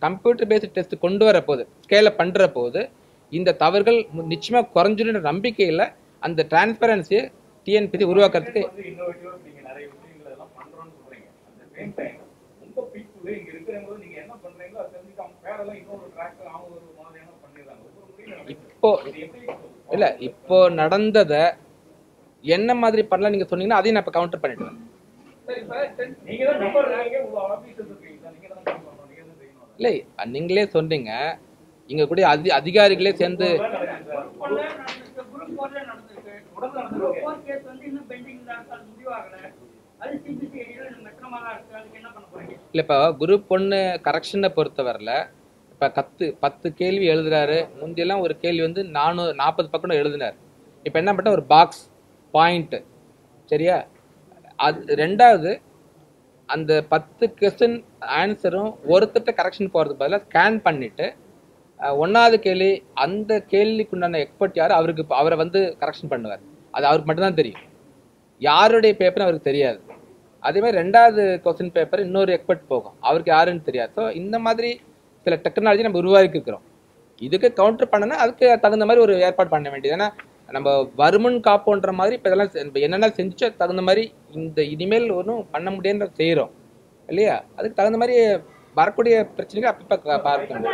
கம்ப்யூட்டர் பேஸ்ட் டெஸ்ட் கொண்டு வர போது ஸ்கேல பண்ற போது இந்த தவறுகள் மு- நிச்சயமா குறைஞ்சிடுன்ற நம்பிக்கையில அந்த டிரான்ஸ்பரன்சியை டிஎன்பிசி உருவாக்குறதுக்கு வந்து இன்னோவேட்டிவா நீங்க நிறைய விஷயங்கள் எல்லாம் பண்றோம்னு சொல்றீங்க அந்த சேம் டைம் உங்க பீப்புள் இங்க இருக்கிறவங்க நீங்க என்ன பண்றீங்களோ அதை தெரிஞ்சுட்டு அவங்க பேரெல்லாம் இன்னொரு ட்ராக் அவங்க ஒரு மாதிரியான பண்ணிடுறாங்க ஒவ்வொரு முறையும் நடக்குது. இப்போ இது எப்படி இல்ல இப்போ நடந்ததை என்ன மாதிரி பண்ணலாம் நீங்க சொன்னீங்கன்னா அதையும் நான் இப்போ கவுண்டர் பண்ணிடுவேன் சரி இப்ப tenth நீங்க தான் நம்பர் இருக்கீங்க உங்க ஆபீசர்ஸ் இருக்கீங்க நீங்க தான் பண்ணணும் நீங்க தான் செய்யணும் இல்லை நீங்களே சொன்னீங்க இங்க கூட அதி அதிகாரிகளே சேர்ந்து group one ல நடந்திருக்கு, group four ல நடந்திருக்கு. உடனே group நடந்திருக்கு. four case வந்து இன்னும் pending தான் இருக்கு, அது முடிவாகல. அது CBCID ல இன்னும் மெத்தனமா தான் இருக்கு, அதுக்கு என்ன பண்ண போறீங்க? இல்லை இப்போ குரூப் ஒன்று கரெக்ஷனை பொறுத்தவரையில் இப்போ கத்து பத்து கேள்வி எழுதுறாரு முந்தியெல்லாம் ஒரு கேள்வி வந்து நானூறு நாற்பது பக்கம் எழுதினார் இப்போ என்ன பண்ண ஒரு பாக்ஸ் பாயிண்ட்டு சரியா அது ரெண்டாவது அந்த பத்து கொஸ்டின் ஆன்சரும் ஒருத்தட்ட கரெக்ஷன் போகிறதுக்கு பதிலாக ஸ்கேன் பண்ணிவிட்டு ஒன்றாவது கேள்வி அந்த கேள்விக்குண்டான எக்ஸ்பர்ட் யார் அவருக்கு இப்ப அவரை வந்து கரெக்ஷன் பண்ணுவார் அது அவருக்கு மட்டும்தான் தெரியும் யாருடைய பேப்பர் அவருக்கு தெரியாது அதே மாதிரி ரெண்டாவது கொஸ்டின் பேப்பர் இன்னொரு எக்ஸ்பர்ட் போகும் அவருக்கு யாருன்னு தெரியாது ஸோ இந்த மாதிரி சில டெக்னாலஜி நம்ம உருவாக்கி இருக்கிறோம் இதுக்கு கவுண்டர் பண்ணனா அதுக்கு தகுந்த மாதிரி ஒரு ஏற்பாடு பண்ண வேண்டியது ஏன்னா நம்ம வருமுன் காப்போன்ற மாதிரி இப்போ இதெல்லாம் செ- இப்ப என்னென்ன செஞ்சோ தகுந்த மாதிரி இந்த இனிமேல் ஒன்றும் பண்ண முடியுன்ற செய்கிறோம் இல்லையா அதுக்கு தகுந்த மாதிரி வரக்கூடிய பிரச்சனைகள் அப்பப்போ பார்க்கணும்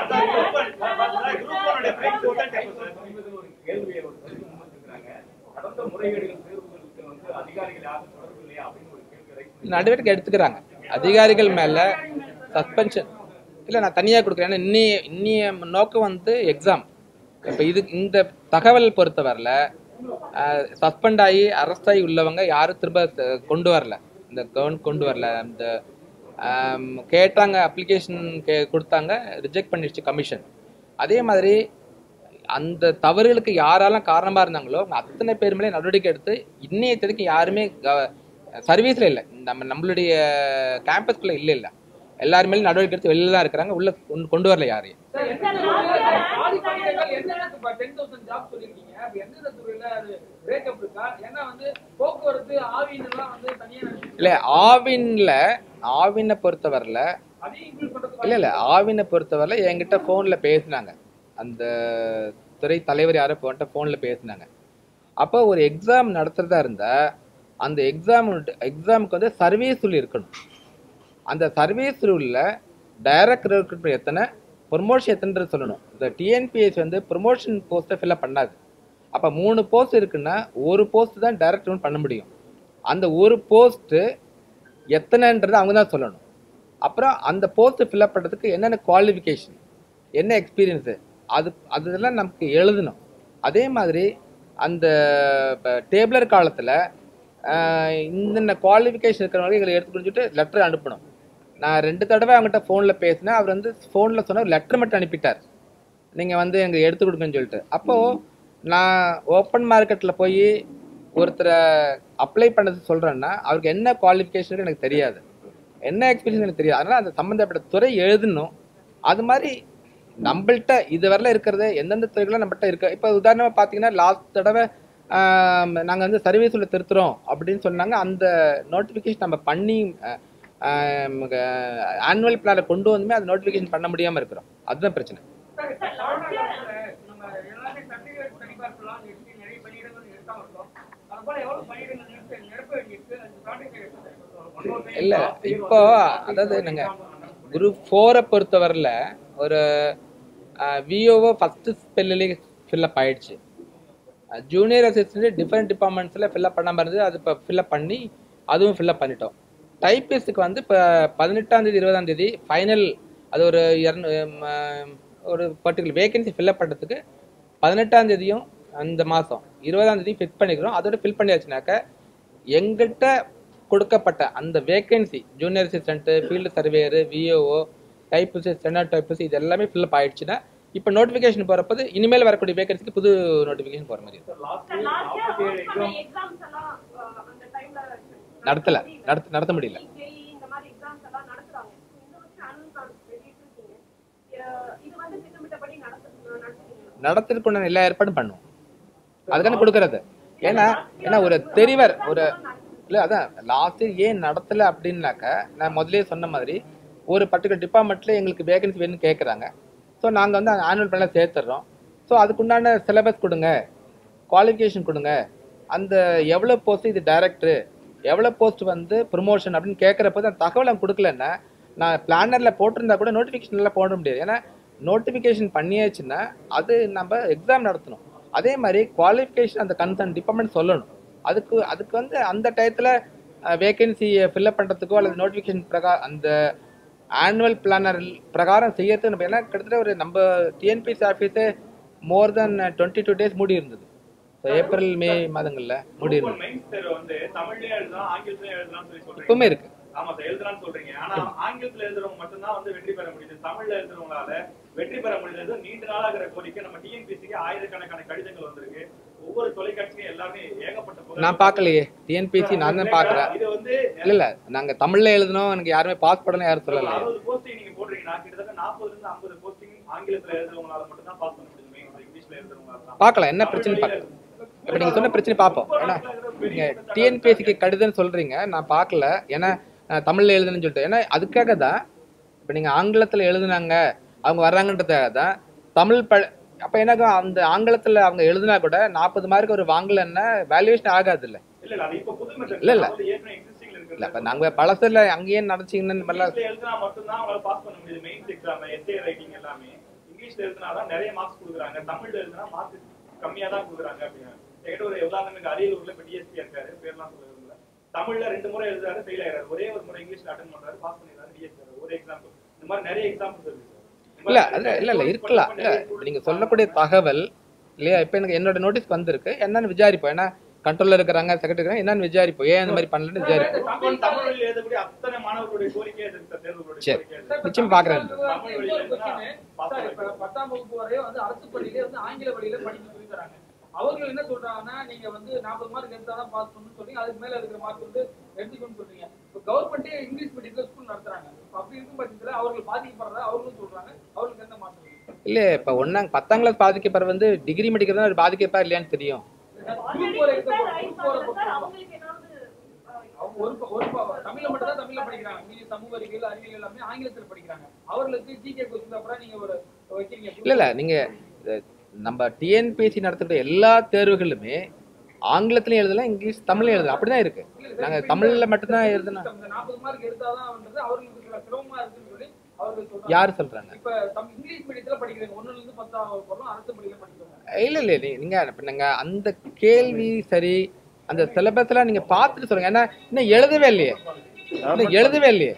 சமீபத்தில் ஒரு கேள்வியை ஒரு கருத்து முன்வச்சிருக்கிறாங்க நடந்த முறைகேடுகள் தேர்வுகளுக்கு வந்து அதிகாரிகள் யாரும் தொடர்பு இல்லையா அப்படின்னு ஒரு கேள்வி ரைட் பண்ணி நடவடிக்கை எடுத்துக்கிறாங்க அதிகாரிகள் மேல சஸ்பென்ஷன் இல்லை நான் தனியாக கொடுக்குறேன் ஏன்னா இன்னிய இன்னிய நோக்கம் வந்து எக்ஸாம் இப்போ இது இந்த தகவல் பொறுத்தவரையில் சஸ்பெண்ட் ஆகி அரெஸ்ட் ஆகி உள்ளவங்க யாரும் திரும்ப த- கொண்டு வரல இந்த கவர்மெண்ட் கொண்டு வரல இந்த ஆம், கேட்டாங்க அப்ளிகேஷன் கே கொடுத்தாங்க ரிஜெக்ட் பண்ணிடுச்சு கமிஷன் அதே மாதிரி அந்த தவறுகளுக்கு யாரெல்லாம் காரணமா இருந்தாங்களோ அவங்க அத்தனை பேர் மேலே நடவடிக்கை எடுத்து இன்னைய தேதிக்கு யாருமே சர்வீஸ்ல இல்லை நம்ம நம்மளுடைய கேம்பஸ்குள்ள இல்லை இல்லை எல்லாரும் மேலே நடவடிக்கை எடுத்து வெளியில தான் இருக்கிறாங்க உள்ள கொண்டு- கொண்டு வரல யாரையும் சார், எந்தெந்த துறையில காலி பணியிடங்கள் எந்தெந்த இப்ப 10,000 job சொல்லிருக்கீங்க. அப்ப எந்தெந்த துறையில அது breakup இருக்கா? ஏன்னா வந்து போக்குவரத்து ஆவின் எல்லாம் வந்து தனியா நினைச்சிட்டு இல்லை ஆவின்ல ஆவினை பொறுத்தவரையில் அதையும் include பண்றதுக்கு இல்லை இல்லை ஆவினை பொறுத்தவரையில் என்கிட்ட ஃபோனில் பேசினாங்க அந்த துறை தலைவர் யாரோ போன்ட்ட ஃபோனில் பேசினாங்க அப்போ ஒரு எக்ஸாம் நடத்துறதா இருந்தால் அந்த எக்ஸாம் எக்ஸாமுக்கு வந்து சர்வீஸ் ரூல் இருக்கணும் அந்த சர்வீஸ் ரூலில் டைரக்ட் ரெக்ரூட்மெண்ட் எத்தனை ப்ரொமோஷன் எத்தனைன்றது சொல்லணும் இந்த டிஎன்பிஎஸ் வந்து ப்ரொமோஷன் போஸ்ட்டை ஃபில்அப் பண்ணாது அப்போ மூணு போஸ்ட் இருக்குன்னா ஒரு போஸ்ட் தான் டைரக்ட் பண்ண முடியும் அந்த ஒரு போஸ்ட்டு எத்தனைன்றது அவங்க தான் சொல்லணும் அப்புறம் அந்த போஸ்ட் ஃபில்அப் பண்ணுறதுக்கு என்னென்ன குவாலிஃபிகேஷன் என்ன எக்ஸ்பீரியன்ஸு அது அதெல்லாம் நமக்கு எழுதணும் அதே மாதிரி அந்த டேபிளர் காலத்தில் இந்த குவாலிஃபிகேஷன் இருக்கிறவங்க எங்களை எடுத்து புரிஞ்சுட்டு லெட்டர் அனுப்பணும் நான் ரெண்டு தடவை அவங்ககிட்ட ஃபோனில் பேசினேன் அவர் வந்து ஃபோனில் சொன்னார் லெட்டர் மட்டும் அனுப்பிட்டார் நீங்கள் வந்து எங்களுக்கு எடுத்து கொடுங்கன்னு சொல்லிட்டு அப்போது நான் ஓப்பன் மார்க்கெட்டில் போய் ஒருத்தரை அப்ளை பண்ணது சொல்கிறேன்னா அவருக்கு என்ன குவாலிஃபிகேஷன் எனக்கு தெரியாது என்ன எக்ஸ்பீரியன்ஸ் எனக்கு தெரியாது அதனால் அந்த சம்மந்தப்பட்ட துறை எழுதணும் அது மாதிரி நம்மள்ட்ட இது வரல இருக்கிறது எந்தெந்த துறைகளும் நம்மள்ட்ட இருக்கு இப்போ உதாரணமாக பார்த்தீங்கன்னா லாஸ்ட் தடவை நாங்கள் வந்து சர்வீஸ் உள்ள திருத்துறோம் அப்படின்னு சொன்னாங்க அந்த நோட்டிஃபிகேஷன் நம்ம பண்ணி ஆனுவல் பிளானை கொண்டு வந்துமே அது நோட்டிஃபிகேஷன் பண்ண முடியாமல் இருக்கிறோம் அதுதான் பிரச்சனை சார், இப்ப தமிழ்நாட்டுல நம்ம எல்லாமே certificate சரிபார்க்கலாம், எப்படி நிறைய பணியிடங்கள் நிறுத்தாம இருக்கோம். அது போல எவ்வளவு பணியிடங்கள் நிறுத்த- நிரப்ப வேண்டியிருக்கு, அது certificate எப்படி சரிபார்க்கலாம்? இல்லை இப்போ அதாவது நாங்கள் குரூப் ஃபோரை பொறுத்தவரையில் ஒரு விஓஓ ஃபஸ்ட்டு ஸ்பெல்லிலே ஃபில்லப் ஆயிடுச்சு ஜூனியர் அசிஸ்டன்ட் டிஃப்ரெண்ட் டிபார்ட்மெண்ட்ஸில் ஃபில்லப் பண்ணாமல் இருந்தது அது இப்போ ஃபில்லப் பண்ணி அதுவும் ஃபில்லப் பண்ணிட்டோம் டைப்பிஸ்ட்டுக்கு வந்து இப்போ பதினெட்டாம் தேதி இருபதாம் தேதி ஃபைனல் அது ஒரு இரநூ ம, ஒரு பர்டிகுலர் வேகன்சி ஃபில்லப் பண்ணுறதுக்கு பதினெட்டாம் தேதியும் அந்த மாதம் இருபதாம் தேதி ஃபிட் பண்ணிக்கிறோம் அதோட ஃபில் பண்ணியாச்சுனாக்க எங்கிட்ட கொடுக்கப்பட்ட அந்த vacancy junior assistant field surveyor VAO typist steno typist இது எல்லாமே ஃபில்லப் ஆயிடுச்சுன்னா இப்போ நோட்டிஃபிகேஷன் போகிறப்போது இனிமேல் வரக்கூடிய வேகன்சிக்கு புது நோட்டிஃபிகேஷன் போகிற மாதிரி இருக்கும் லாஸ்ட் நாற்பத்தி ஏழு எக்ஸாம் எக்ஸாம்ஸ் எல்லாம் அஹ், அந்த டைம்ல நடத்தல நடத்த நடத்த முடியல JEE இந்த மாதிரி எக்ஸாம்ஸ் எல்லாம் நடத்துறாங்க இந்த வருஷம் annual plans வெளியிட்டிருக்கீங்க. அஹ், இது வந்து திட்டமிட்டபடி நடத்து நடத்துறீங்களா நடத்துறதுக்குண்டான எல்லா ஏற்பாடும் பண்ணுவோம் அதுக்கான கொடுக்கறது ஏன்னா ஏன்னா ஒரு தெரிவர் ஒரு இல்லை அதான் லாஸ்ட் ஏன் நடத்தலை அப்படின்னாக்க நான் முதல்லயே சொன்ன மாதிரி ஒரு பர்டிகுலர் டிபார்ட்மெண்ட்டில் எங்களுக்கு வேகன்சி வேணும்னு கேட்குறாங்க ஸோ நாங்கள் வந்து ஆனுவல் பிளானில் சேர்த்துடுறோம் ஸோ அதுக்குண்டான சிலபஸ் கொடுங்க குவாலிஃபிகேஷன் கொடுங்க அந்த எவ்வளோ போஸ்ட் இது டைரக்டரு எவ்வளோ போஸ்ட் வந்து ப்ரொமோஷன் அப்படின்னு கேட்குறப்போ அந்த தகவல் அவங்க கொடுக்கலன்னா நான் பிளானரில் போட்டிருந்தா கூட நோட்டிஃபிகேஷனில் போட முடியாது ஏன்னா நோட்டிஃபிகேஷன் பண்ணியாச்சுன்னா அது நம்ம எக்ஸாம் நடத்தணும் அதே மாதிரி குவாலிஃபிகேஷன் அந்த கன்சர்ன் டிபார்ட்மெண்ட் சொல்லணும் அதுக்கு அதுக்கு வந்து அந்த டயத்தில் வேகன்சியை ஃபில்அப் பண்ணுறதுக்கோ அல்லது நோட்டிஃபிகேஷன் பிரகாரம் அந்த ஆனுவல் பிளானர் பிரகாரம் செய்யறதுக்கு நம்ம ஏன்னா கிட்டத்தட்ட ஒரு நம்ம டிஎன்பிசி ஆஃபீஸே more then twenty two days மூடி இருந்தது ஸோ ஏப்ரல் மே மாதங்களில் மூடி இருந்தது மெயின்ஸ் தேர்வு வந்து தமிழ்லயும் எழுதலாம் ஆங்கிலத்திலயும் எழுதலாம்னு சொல்லி சொல்றீங்க இப்பவுமே இருக்கு ஆமா சார் எழுதலாம்னு சொல்றீங்க ஆனா ஆங்கிலத்துல எழுதுறவங்க மட்டும்தான் வந்து வெற்றி பெற முடியுது தமிழ்ல எழுதுறவங்களால வெற்றி பெற முடியுது நீண்ட நாளாகிற கோரிக்கை நம்ம டிஎன்பிசிக்கு ஆயிரக்கணக்கான கடிதங்கள் வந்திருக்கு ஒவ்வொரு தொலைக்காட்சியும் எல்லாமே ஏகப்பட்ட புகார் நான் பார்க்கலையே டிஎன்பிசி நான் தான் பார்க்குறேன் இது வந்து இல்லை இல்லை நாங்கள் தமிழில் எழுதணும் எனக்கு யாருமே பாஸ் பண்ணலாம் யாரும் சொல்லலை அறுபது போஸ்டிங் நீங்க போடுறீங்கன்னா கிட்டத்தட்ட நாற்பதுல இருந்து ஐம்பது போஸ்டிங் ஆங்கிலத்துல எழுதுறவங்களால மட்டும் தான் பாஸ் பண்ண முடியுது மெயின்ஸ் இங்கிலீஷ்ல எழுதுறவங்களால தான் பார்க்கலாம் என்ன பிரச்சனை பார்க்கலாம் இப்போ நீங்கள் சொன்ன பிரச்சனை பார்ப்போம் ஏன்னா நீங்கள் டிஎன்பிஎஸ்சிக்கு கடிதம்னு சொல்கிறீங்க நான் பார்க்கல ஏன்னா நான் தமிழில் எழுதுன்னு சொல்லிட்டு ஏன்னா அதுக்காக தான் இப்போ நீங்கள் ஆங்கிலத்தில் எழுதுனாங்க அவங்க வர்றாங்கன்றதுக்காக தான் தமிழ் ப அப்போ எனக்கு அந்த ஆங்கிலத்தில் அவங்க எழுதுனா கூட நாற்பது மார்க் ஒரு வாங்கலைன்னா வேல்யூவேஷன் ஆகாது இல்லை இல்ல இல்ல அது இப்ப புது மெத்தட் இல்ல, இல்ல. ஏற்கனவே எக்ஸிஸ்டிங்ல இருக்கு இல்லை இப்போ நாங்கள் பழசில் அங்கேயே நடச்சிங்கன்னு மாதிரிலாம் இங்கிலீஷ்ல எழுதினா மட்டும்தான் அவங்களால பாஸ் பண்ண முடியுது மெயின்ஸ் எக்ஸாம் எஸ்ஏ ரைட்டிங் எல்லாமே இங்கிலீஷ்ல எழுதினா தான் நிறைய மார்க்ஸ் கொடுக்குறாங்க தமிழ்ல எழுதினா மார்க் கம்மியா தான் கொடுக்குறாங்க அப்படின்னு என்கிட்ட ஒரு உதாரணத்துக்கு அரியலூர்ல இப்ப டிஎஸ்பி இருக்காரு பேர்லாம் சொல்ல விரும்பல தமிழ்ல ரெண்டு முறை எழுதுறாரு ஃபெயில் ஆயிறாரு ஒரே ஒரு முறை இங்கிலீஷ்ல அட்டன் பண்றாரு பாஸ் பண்ணிடுறாரு டிஎஸ்பி ஒரு எக்ஸாம்பிள் இந்த மாதிரி நிறைய எக்ஸாம்பிள்ஸ் இருக்கு இந்த இல்ல மாதிரி அது இல்ல இல்ல நிறைய இருக்கலாம் இல்ல students நீங்க சொல்லக்கூடிய தகவல் இல்லையா இப்ப எனக்கு என்னோட நோட்டீஸ் வந்திருக்கு என்னன்னு விசாரிப்போம் ஏன்னா கண்ட்ரோல்ல இருக்கிறாங்க செக்ரட்டரி இருக்கிறாங்க என்னன்னு விசாரிப்போம் ஏன் இந்த மாதிரி பண்ணலன்னு விசாரிப்போம் தமிழ் தமிழ் வழியில் எழுதக்கூடிய அத்தனை மாணவர்களுடைய கோரிக்கை அது இருக்கு தேர்வுகளுடைய சரி. கோரிக்கை அது. நிச்சயம் பார்க்கறேன். தமிழ் வழியில எழுதினா pass சார், பண்ண இப்ப பத்தாம் வகுப்பு வரையும் வந்து அரசு பள்ளியிலே வந்து ஆங்கில வழியில படிக்க சொல்லி தராங்க அவர்கள் என்ன சொல்றாங்கன்னா நீங்க வந்து நாற்பது மார்க் எடுத்தாதான் பாஸ் பண்ணணும்னு சொல்லி அதுக்கு மேல இருக்கிற மார்க் வந்து எடுத்துக்கணும்னு சொல்றீங்க இப்போ கவர்மெண்டே இங்கிலீஷ் மீடியத்துல ஸ்கூல் நடத்துறாங்க இப்ப அப்படி இருக்கும் பட்சத்துல அவர்கள் பாதிக்கப்படுறதா அவர்களும் சொல்றாங்க அவர்களுக்கு என்ன மாற்றம் இல்ல இப்ப ஒன்னாங்க பத்தாம் கிளாஸ் பாதிக்கப்படுற வந்து டிகிரி மெடிக்கிறதா பாதிக்கப்பா இல்லையான்னு தெரியும் குரூப் ஃபோர் எக்ஸாம் குரூப் ஃபோரை சார் பொறுத்தவரை அவங்களுக்கு ஏதாவது அஹ், அவங்க ஒரு ப- ஒரு ப- தமிழ்ல மட்டும் தான் தமிழ்ல படிக்கிறாங்க மீதி சமூக அறிவியல் அறிவியல் எல்லாமே ஆங்கிலத்துல படிக்கிறாங்க அவர்களுக்கு ஜிகே கொஸ்டின் அப்புறம் நீங்க ஒரு வைக்கிறீங்க இல்ல இல்ல நீங்க அஹ், நம்ம டிஎன்பிஎஸ்சி நடத்தக்கூடிய எல்லா தேர்வுகளுமே ஆங்கிலத்திலயும் எழுதலாம் இங்கிலீஷ் தமிழ்லையும் எழுதலாம் அப்படிதான் இருக்கு நாங்க தமிழ்ல மட்டும்தான் எழுதணும் இந்த நாற்பது மார்க் எடுத்தாதான் வந்து அவர்களுக்கு சில சிரமமா இருக்குன்னு சொல்லி அவர்கள் சொல்றாங்க யாரு சொல்றாங்க இப்ப தம் இங்கிலீஷ் மீடியத்துல படிக்கிறீங்க ஒண்ணுல இருந்து பத்தாம் வகுப்பு வரலாம் அரசு பள்ளியில படிக்கிறாங்க இல்ல இல்ல நீ- நீங்க இப்ப நீங்க அந்த கேள்வி சரி அந்த சிலபஸ் எல்லாம் நீங்க பார்த்துட்டு சொல்லுங்க ஏன்னா இன்னும் எழுதவே இல்லையே இன்னும் எழுதவே இல்லையே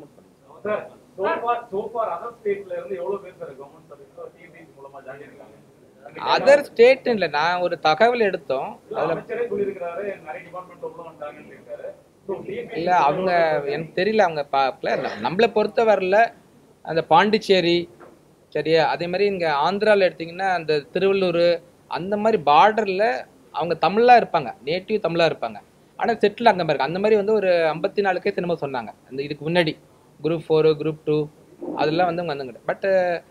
சார் சோஃபார் சோஃபார் அதர் ஸ்டேட்ல இருந்து எவ்வளவு பேர் சார் கவர்மெண்ட் சர்வீஸ் டிஎன்பிசி மூலமா ஜாயின் இருக்காங்க அதர் ஸ்டேட் இல்ல நான் ஒரு தகவல் எடுத்தோம் அதுல அமைச்சரே சொல்லியிருக்கிறாரு நிறைய டிபார்ட்மெண்ட் உள்ள வந்தாங்கன்னு இருக்காரு So, TNPSC இல்ல அவங்க எனக்கு தெரியல அவங்க பார்க்கல ந- நம்மளை பொறுத்த வரல அந்த பாண்டிச்சேரி சரியா அதே மாதிரி இங்க ஆந்திரால எடுத்தீங்கன்னா அந்த திருவள்ளூர் அந்த மாதிரி பார்டர்ல அவங்க தமிழா இருப்பாங்க நேட்டிவ் தமிழா இருப்பாங்க ஆனா செட்டில் அங்க இருக்கு அந்த மாதிரி வந்து ஒரு ஐம்பத்தி நாலு கேஸ் என்னமோ சொன்னாங்க அந்த இதுக்கு முன்னாடி குரூப் ஃபோர் குரூப் டூ அதெல்லாம் வந்து வந்துங்க பட்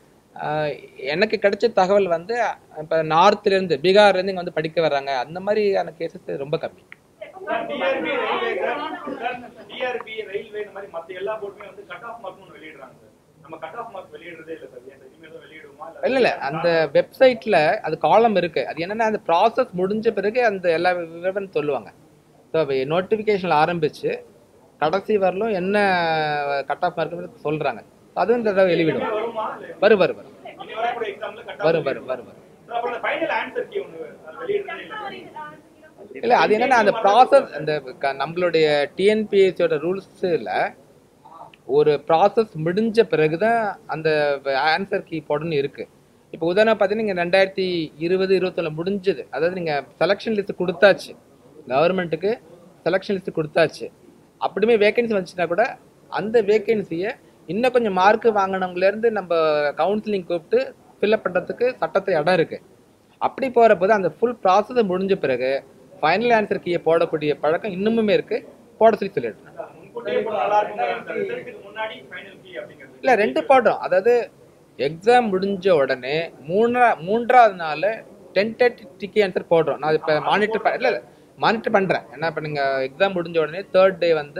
எனக்கு கிடைச்ச தகவல் வந்து இப்போ நார்த்லேருந்து பீகார்லேருந்து இங்கே வந்து படிக்க வர்றாங்க அந்த மாதிரியான கேசஸ் ரொம்ப கம்மி டிஆர்பி ரயில்வே டிஆர்பி ரயில்வே இந்த மாதிரி மத்த எல்லா போர்டுமே வந்து கட் ஆஃப் மார்க் வெளியிடுறாங்க சார் நம்ம கட் ஆஃப் மார்க் வெளியிடுறதே இல்ல சார் ஏன் சார் இனிமேல் தான் வெளியிடுவோமா இல்ல இல்ல அந்த வெப்சைட்ல அது காலம் இருக்கு அது என்னன்னா அந்த ப்ராசஸ் முடிஞ்ச பிறகு அந்த எல்லா விவரம் சொல்லுவாங்க ஸோ நோட்டிஃபிகேஷன் ஆரம்பிச்சு கடைசி வரலும் என்ன கட் ஆஃப் மார்க் சொல்றாங்க அதுவும் இந்த தடவை வெளிவிடும் வருமா இல்ல வரும் வரும் வரும் இனி வரக்கூடிய எக்ஸாம்ல கட் வரும் வரும் வரும் வரும் அப்புறம் அந்த ஃபைனல் ஆன்சர் கீ ஒன்று அது வெளியிடுறதே இல்ல இல்ல அது என்னன்னா அந்த ப்ராசஸ் அந்த க- நம்மளுடைய டிஎன்பிஎஸ்சியோட ரூல்ஸ்ல ஒரு ப்ராசஸ் முடிஞ்ச பிறகுதான் அந்த ஆன்சர் கீ போடணும் இருக்கு இப்போ உதாரணம் பார்த்தீங்கன்னா நீங்கள் ரெண்டாயிரத்தி இருபது இருபத்தொன்னு முடிஞ்சது அதாவது நீங்கள் செலெக்ஷன் லிஸ்ட் கொடுத்தாச்சு கவர்மெண்ட்டுக்கு செலெக்ஷன் லிஸ்ட் கொடுத்தாச்சு அப்படியுமே வேகன்சி வந்துச்சுன்னா கூட அந்த வேகன்சியை இன்னும் கொஞ்சம் மார்க் வாங்கினவங்கலேருந்து நம்ம கவுன்சிலிங் கூப்பிட்டு ஃபில்அப் பண்ணுறதுக்கு சட்டத்தில் இடம் இருக்குது அப்படி போகிறப்போ தான் அந்த ஃபுல் ப்ராசஸ் முடிஞ்ச பிறகு ஃபைனல் ஆன்சர் கீயை போடக்கூடிய பழக்கம் இன்னுமுமே இருக்குது போட சொல்லி சொல்லிடுறேன் முன்கூட்டியே போட நல்லா இருக்கும் ரிசல்ட்டுக்கு முன்னாடி ஃபைனல் கீ அப்படிங்கிறது இல்லை ரெண்டு போடுறோம் அதாவது எக்ஸாம் முடிஞ்ச உடனே மூணா மூன்றாவது நாள் டென்டேட்டிவ் ஆன்சர் போடுறோம் நான் இப்போ மானிட்டர் இல்லை இல்லை மானிட்டர் பண்ணுறேன் ஏன்னா இப்போ நீங்கள் எக்ஸாம் முடிஞ்ச உடனே தேர்ட் டே வந்து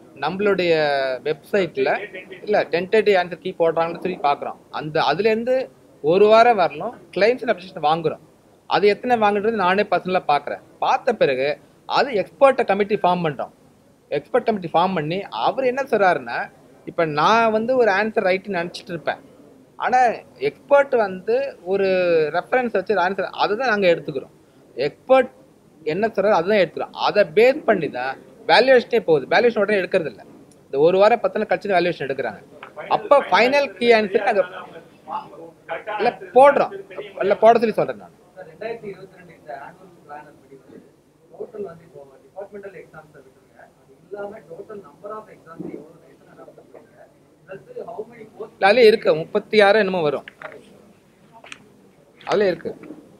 நம்மளுடைய வெப்சைட்டில் இல்லை டென்டேட்டிவ் ஆன்சர் கீ போடுறாங்கன்னு சொல்லி பார்க்குறோம் அந்த அதுலேருந்து ஒரு வாரம் வரலும் கிளைம்ஸ் அண்ட் அப்ளிகேஷன் வாங்குறோம் அது எத்தனை வாங்குறது நானே பர்சனலாக பார்க்குறேன் பார்த்த பிறகு அது எக்ஸ்பர்ட்டை கமிட்டி ஃபார்ம் பண்ணுறோம் எக்ஸ்பர்ட் கமிட்டி ஃபார்ம் பண்ணி அவர் என்ன சொல்கிறாருன்னா இப்போ நான் வந்து ஒரு ஆன்சர் ரைட்டு நினச்சிட்டு இருப்பேன் ஆனால் எக்ஸ்பர்ட் வந்து ஒரு ரெஃபரன்ஸ் வச்சு ஆன்சர் அதை தான் நாங்கள் எடுத்துக்கிறோம் எக்ஸ்பர்ட் என்ன சொல்கிறாரோ அதுதான் எடுத்துக்கிறோம் அதை பேஸ் பண்ணி தான் வேல்யூவேஷனே போகுது வேல்யூவேஷன் உடனே எடுக்கிறது இல்லை இந்த ஒரு வாரம் பத்து நாள் கழிச்சு வேல்யூவேஷன் எடுக்கிறாங்க அப்போ ஃபைனல் கீ ஆன்சர் நாங்கள் இல்லை போடுறோம் இல்லை போட சொல்லி சொல்கிறேன் நான் சார் ரெண்டாயிரத்தி இருபத்தி ரெண்டு இந்த ஆனுவல் பிளானர் படி வந்து டோட்டல் வந்து இப்போ டிபார்ட்மெண்டல் எக்ஸாம்ஸ் விட்டுருங்க அது இல்லாம டோட்டல் நம்பர் ஆஃப் எக்ஸாம்ஸ் எவ்வளவு எத்தனை நடத்திருக்கீங்க பிளஸ் ஹவு மெனி போஸ்ட் அதிலே இருக்கு முப்பத்தி ஆறு என்னமோ வரும் அதில் இருக்கு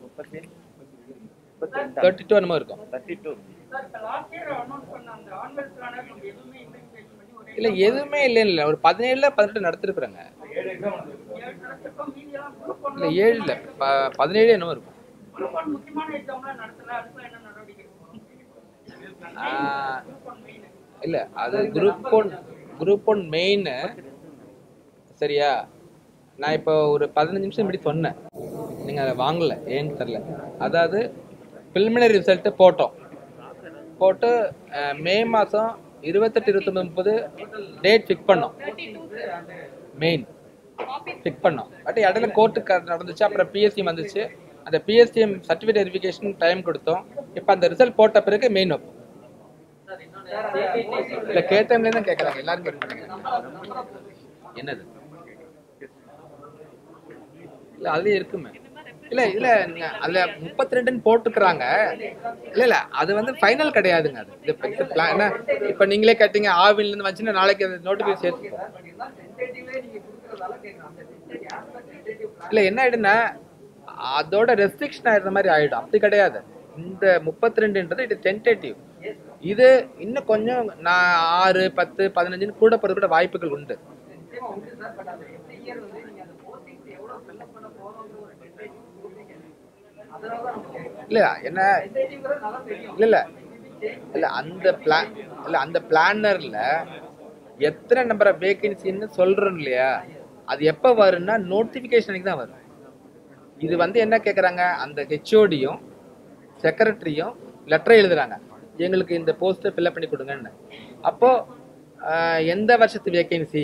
தேர்ட்டி டூ என்னமோ இருக்கும் சார் இப்ப லாஸ்ட் இயர் அனௌன்ஸ் பண்ண அந்த ஆன்வல் பிளானர் நம்ம எதுவுமே இம்ப்ளிமெண்டேஷன் பண்ணி ஒரு இல்லை எதுவுமே இல்லை இல்லை ஒரு பதினேழுல பதினெட்டு நடத்திருக்குறாங்க ஏழு எக்ஸாம் வந்து ஏழு நடத்தப்ப மீதி எல்லாம் குரூப் ஒன் இல்லை ஏழு இல்லை ப பதினேழு என்னமோ இருக்கும் குரூப் ஒன் முக்கியமான எக்ஸாம்லாம் நடத்தல அதுக்கு என்ன நடவடிக்கை எடுக்கணும் ஆ, குரூப் ஒன் மெயின் இல்லை அது group one group one main சரியா நான் இப்போ ஒரு பதினஞ்சு நிமிஷம் இப்படி சொன்னேன் நீங்கள் அதை வாங்கல ஏன்னு தெரில அதாவது ப்ரிலிமினரி ரிசல்ட்டு போட்டோம் போட்டு அஹ், மே மாதம் இருபத்தெட்டு இருபத்தொம்பது முப்பது டேட் ஃபிக்ஸ் பண்ணோம் மெயின் ஃபிக்ஸ் பண்ணோம் பட் இடையில கோர்ட்டுக்கு நடந்துச்சு அப்புறம் பிஎஸ்சி வந்துச்சு அந்த பிஎஸ்சிஎம் சர்டிஃபிகேட் வெரிஃபிகேஷன் டைம் கொடுத்தோம் இப்போ அந்த ரிசல்ட் போட்ட பிறகு மெயின் வைப்போம் இல்லை கேட்டம்ல தான் கேட்குறாங்க எல்லாரும் கேட்குறாங்க என்னது இல்ல அதுலயே இருக்குமே இல்ல இல்ல நீங்க அதுல முப்பத்தி ரெண்டுன்னு போட்டுக்கிறாங்க இல்ல இல்ல அது வந்து ஃபைனல் கிடையாதுங்க அது இது பெரிய பிளான் என்ன இப்ப நீங்களே கேட்டீங்க ஆவின்ல இருந்து வந்துச்சுன்னா நாளைக்கு அது நோட்டிஃபிகேஷன் சேர்த்து பட் எல்லாம் டென்டேட்டிவ்லே நீங்க கொடுக்கறதால கேக்குறேன் அந்த டென்டேட்டிவ் ஆஸ்பெக்ட் டென்டேட்டிவ் இல்ல என்ன ஆயிடுன்னா அதோட ரெஸ்ட்ரிக்ஷன் ஆயிடுற மாதிரி ஆயிடும் அப்படி கிடையாது இந்த முப்பத்தி ரெண்டுன்றது இது டென்டேட்டிவ் இது இன்னும் கொஞ்சம் நான் ஆறு பத்து பதினஞ்சுன்னு கூட போறது கூட வாய்ப்புகள் உண்டு நிச்சயமா உண்டு சார் பட் அந்த எவ்ரி இயர் வந்து நீங்க அந்த போஸ்டிங்ஸ் எவ்வளவு ஃபில்அப் பண்ண போறோம்ன்ற ஒரு டென்டேட்டிவ் கொடுப்பீங்க அதனால தான் நம்ம கேட்கிறோம் இல்ல என்ன டென்டேட்டிவ்ங்கிறது நல்லா தெரியும் இல்ல இல்ல இல்ல அந்த பிளான் இல்ல அந்த பிளானர்ல எத்தனை நம்பர் ஆஃப் வேகன்சின்னு சொல்றோம் இல்லையா அது எப்ப வரும்னா நோட்டிபிகேஷனுக்கு தான் வரும் இது வந்து என்ன கேக்குறாங்க அந்த ஹெச்ஓடியும் செக்ரட்டரியும் லெட்டர் எழுதுறாங்க எங்களுக்கு இந்த போஸ்ட்டை ஃபில்அப் பண்ணி கொடுங்கன்னு அப்போ ஆஹ், எந்த வருஷத்து வேகன்சி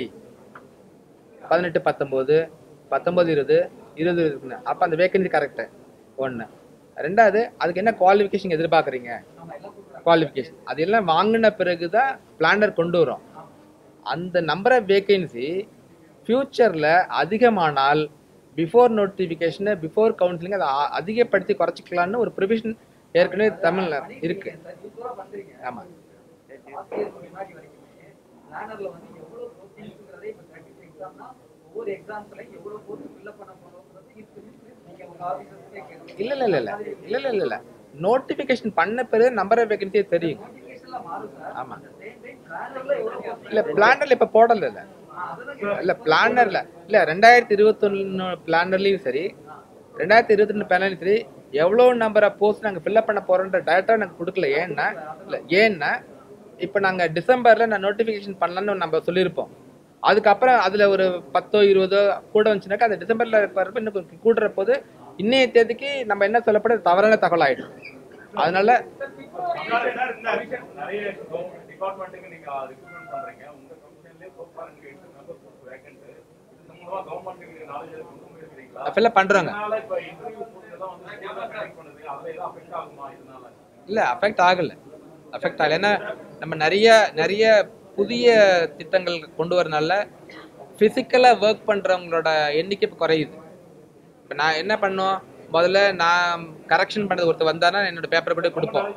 பதினெட்டு பத்தொம்போது பத்தொம்போது இருபது இருபது இருக்குன்னு அப்போ அந்த வேகன்சி கரெக்டு ஒன்று ரெண்டாவது அதுக்கு என்ன குவாலிஃபிகேஷன் எதிர்பார்க்குறீங்க குவாலிஃபிகேஷன் அது எல்லாம் வாங்கின பிறகு தான் பிளானர் கொண்டு வரும் அந்த நம்பர் ஆஃப் வேகன்சி ஃப்யூச்சரில் அதிகமானால் பிஃபோர் நோட்டிஃபிகேஷனு பிஃபோர் கவுன்சிலிங் அதை அ- அதிகப்படுத்தி குறைச்சிக்கலாம்னு ஒரு ப்ரொவிஷன் ஏற்கனவே தமிழில் இருக்கு சார் யூஸ்வலா பண்றீங்க ஆமாம் லாஸ்ட் இயர் முன்னாடி வரைக்குமே பிளானர்ல வந்து எவ்வளவு போஸ்டிங்ஸ்ங்கிறதே இப்போ ப்ராக்டிஸ் எக்ஸாம்னா ஒவ்வொரு எக்ஸாம்ஸ்ல எவ்வளவு போஸ்ட் ஃபில்அப் பண்ண போறோம்ன்றது இருக்கு நீங்க உங்க ஆபீசர்ஸ்க்கே கேட்கலாம் இல்லை இல்லை இல்லை இல்லை இல்லை இல்லை இல்லை இல்லை நோட்டிஃபிகேஷன் பண்ண பிறகு நம்பர் ஆஃப் வேகன்சியே தெரியும் நோட்டிஃபிகேஷன்ல மாறும் சார் ஆமாம் சேம் டைம் பிளானர்ல எவ்வளவு posting- இல்லை பிளானரில் இப்போ போடல இல்லை ஆ, அதெல்லாம் கேட்கலாம். இல்ல பிளானர்ல இல்ல ரெண்டாயிரத்தி இருபத்தொன்னு பிளானர்லயும் சரி ரெண்டாயிரத்தி இருபத்தி ரெண்டு பிளானர்லயும் சரி எவ்வளவு நம்பர் ஆஃப் போஸ்ட் நாங்க ஃபில்அப் பண்ண போறோன்ற டேட்டா எனக்கு கொடுக்கல ஏன்னா இல்ல ஏன்னா இப்போ நாங்க டிசம்பர்ல நான் நோட்டிபிகேஷன் பண்ணலாம்னு நம்ம சொல்லியிருப்போம் அதுக்கப்புறம் அதுல ஒரு பத்தோ இருபதோ கூட வந்துச்சுனாக்கா அது டிசம்பர்ல வரப்ப இன்னும் கொஞ்சம் கூடுற போது இன்னைய தேதிக்கு நம்ம என்ன சொல்லப்பட தவறான தகவல் ஆயிடும் அதனால அதனால என்ன இந்த நிறைய டிபார்ட்மெண்ட்டுக்கு நீங்க ரெக்ரூட்மெண்ட் பண்றீங்க உங்க கம்பெனிலே சோஃபார் நீங்க எட்டு மெம்பர் போஸ்ட் வேகன்ட் இது மூலமா கவர்மெண்ட்டுக்கு நாலேஜ் கொண்டு போயிருக்கீங்களா ஃபில்அப் பண்றாங்க இதனால இப்ப இன்டர்வியூ போஸ்ட் வந்து கனெக்ட் பண்ணுது அதுல ஏதாவது அஃபெக்ட் ஆகுமா இதனால இல்ல அஃபெக்ட் ஆகல அஃபெக்ட் ஆகல ஏன்னா நம்ம நிறைய நிறைய புதிய திட்டங்கள் கொண்டு வரனால பிசிக்கலா ஒர்க் பண்றவங்களோட எண்ணிக்கை இப்போ குறையுது இப்போ நான் என்ன பண்ணோம் முதல்ல நான் கரெக்ஷன் பண்ணது ஒருத்தர் வந்தானா என்னோட பேப்பரை கூட கொடுப்போம்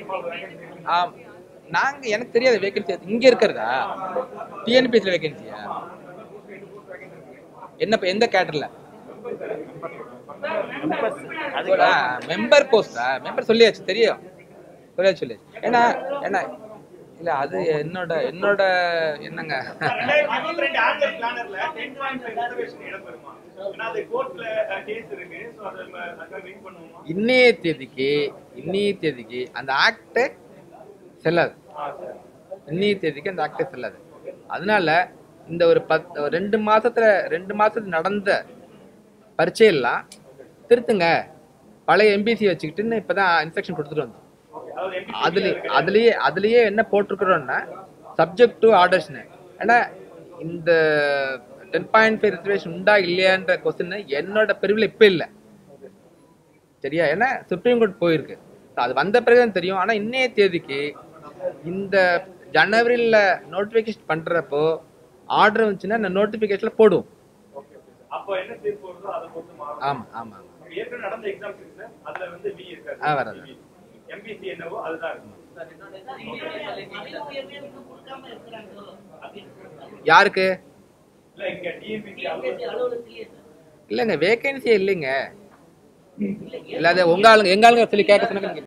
ஆம் நாங்க எனக்கு தெரியாது வேகன்சி இங்க இருக்கிறதா டிஎன்பிஎஸ்ல வேகன்சியா என்ன இப்ப எந்த கேட்டர்ல மெம்பர் போஸ்டா மெம்பர் சொல்லியாச்சு தெரியும் சொல்லியாச்சு சொல்லியாச்சு ஏன்னா ஏன்னா இல்ல அது என்னோட என்னோட என்னங்க ரெண்டாயிரத்தி இருபத்தி ரெண்டு ஆனுவல் பிளானர்ல டென் பாயிண்ட் ஃபைவ் ரிசர்வேஷன் இடம் பெறுமா ஏன்னா அது கோர்ட்ல கேஸ் இருக்கு ஸோ அதை அதுக்காக வெயிட் பண்ணுவோமா இன்னைய தேதிக்கு இன்னைய தேதிக்கு அந்த ஆக்ட் செல்லாது இன்னைய தேதிக்கு அந்த ஆக்டே செல்லாது அதனால இந்த ஒரு பத் ரெண்டு மாசத்துல ரெண்டு மாசத்துல நடந்த பரீட்சையெல்லாம் திருத்துங்க பழைய எம்பிசி வச்சுக்கிட்டுன்னு இப்பதான் இன்ஸ்ட்ரக்ஷன் கொடுத்துட்டு வந்தோம் அதாவது MPC அதுல அதுலயே அதுலயே என்ன போட்டிருக்கிறோம்னா சப்ஜெக்ட் டு ஆர்டர்ஸ்னு ஏன்னா இந்த டென் பாயிண்ட் ஃபைவ் ரிசர்வேஷன் உண்டா இல்லையான்ற கொஸ்டின் என்னோட பிரிவில் இப்போ இல்லை சரியா ஏன்னா சுப்ரீம் கோர்ட் போயிருக்கு So, அது வந்த பிறகு தான் தெரியும் ஆனால் இன்னைய தேதிக்கு இந்த ஜனவரியில் நோட்டிஃபிகேஷன் பண்ணுறப்போ ஆர்டர் வந்துச்சுன்னா இந்த நோட்டிஃபிகேஷனில் போடுவோம் அப்ப என்ன தீர்ப்பு வருதோ அதை பொறுத்து மாறும் ஆமாம் ஆமாம் ஆமாம் இப்ப ஏற்கனவே நடந்த எக்ஸாம்ஸ் இருக்கு சார் அதுல வந்து வி இருக்காது ஆ, வராது. எம்பிசி என்னவோ அதுதான் இருக்கும் யாருக்கு இல்ல இங்க டிஎம்பிசி இல்லைங்க வேகன்சியே இல்லைங்க இல்லாத உங்க ஆளுங்க எங்க ஆளுங்க சொல்லி கேட்க சொன்னாங்க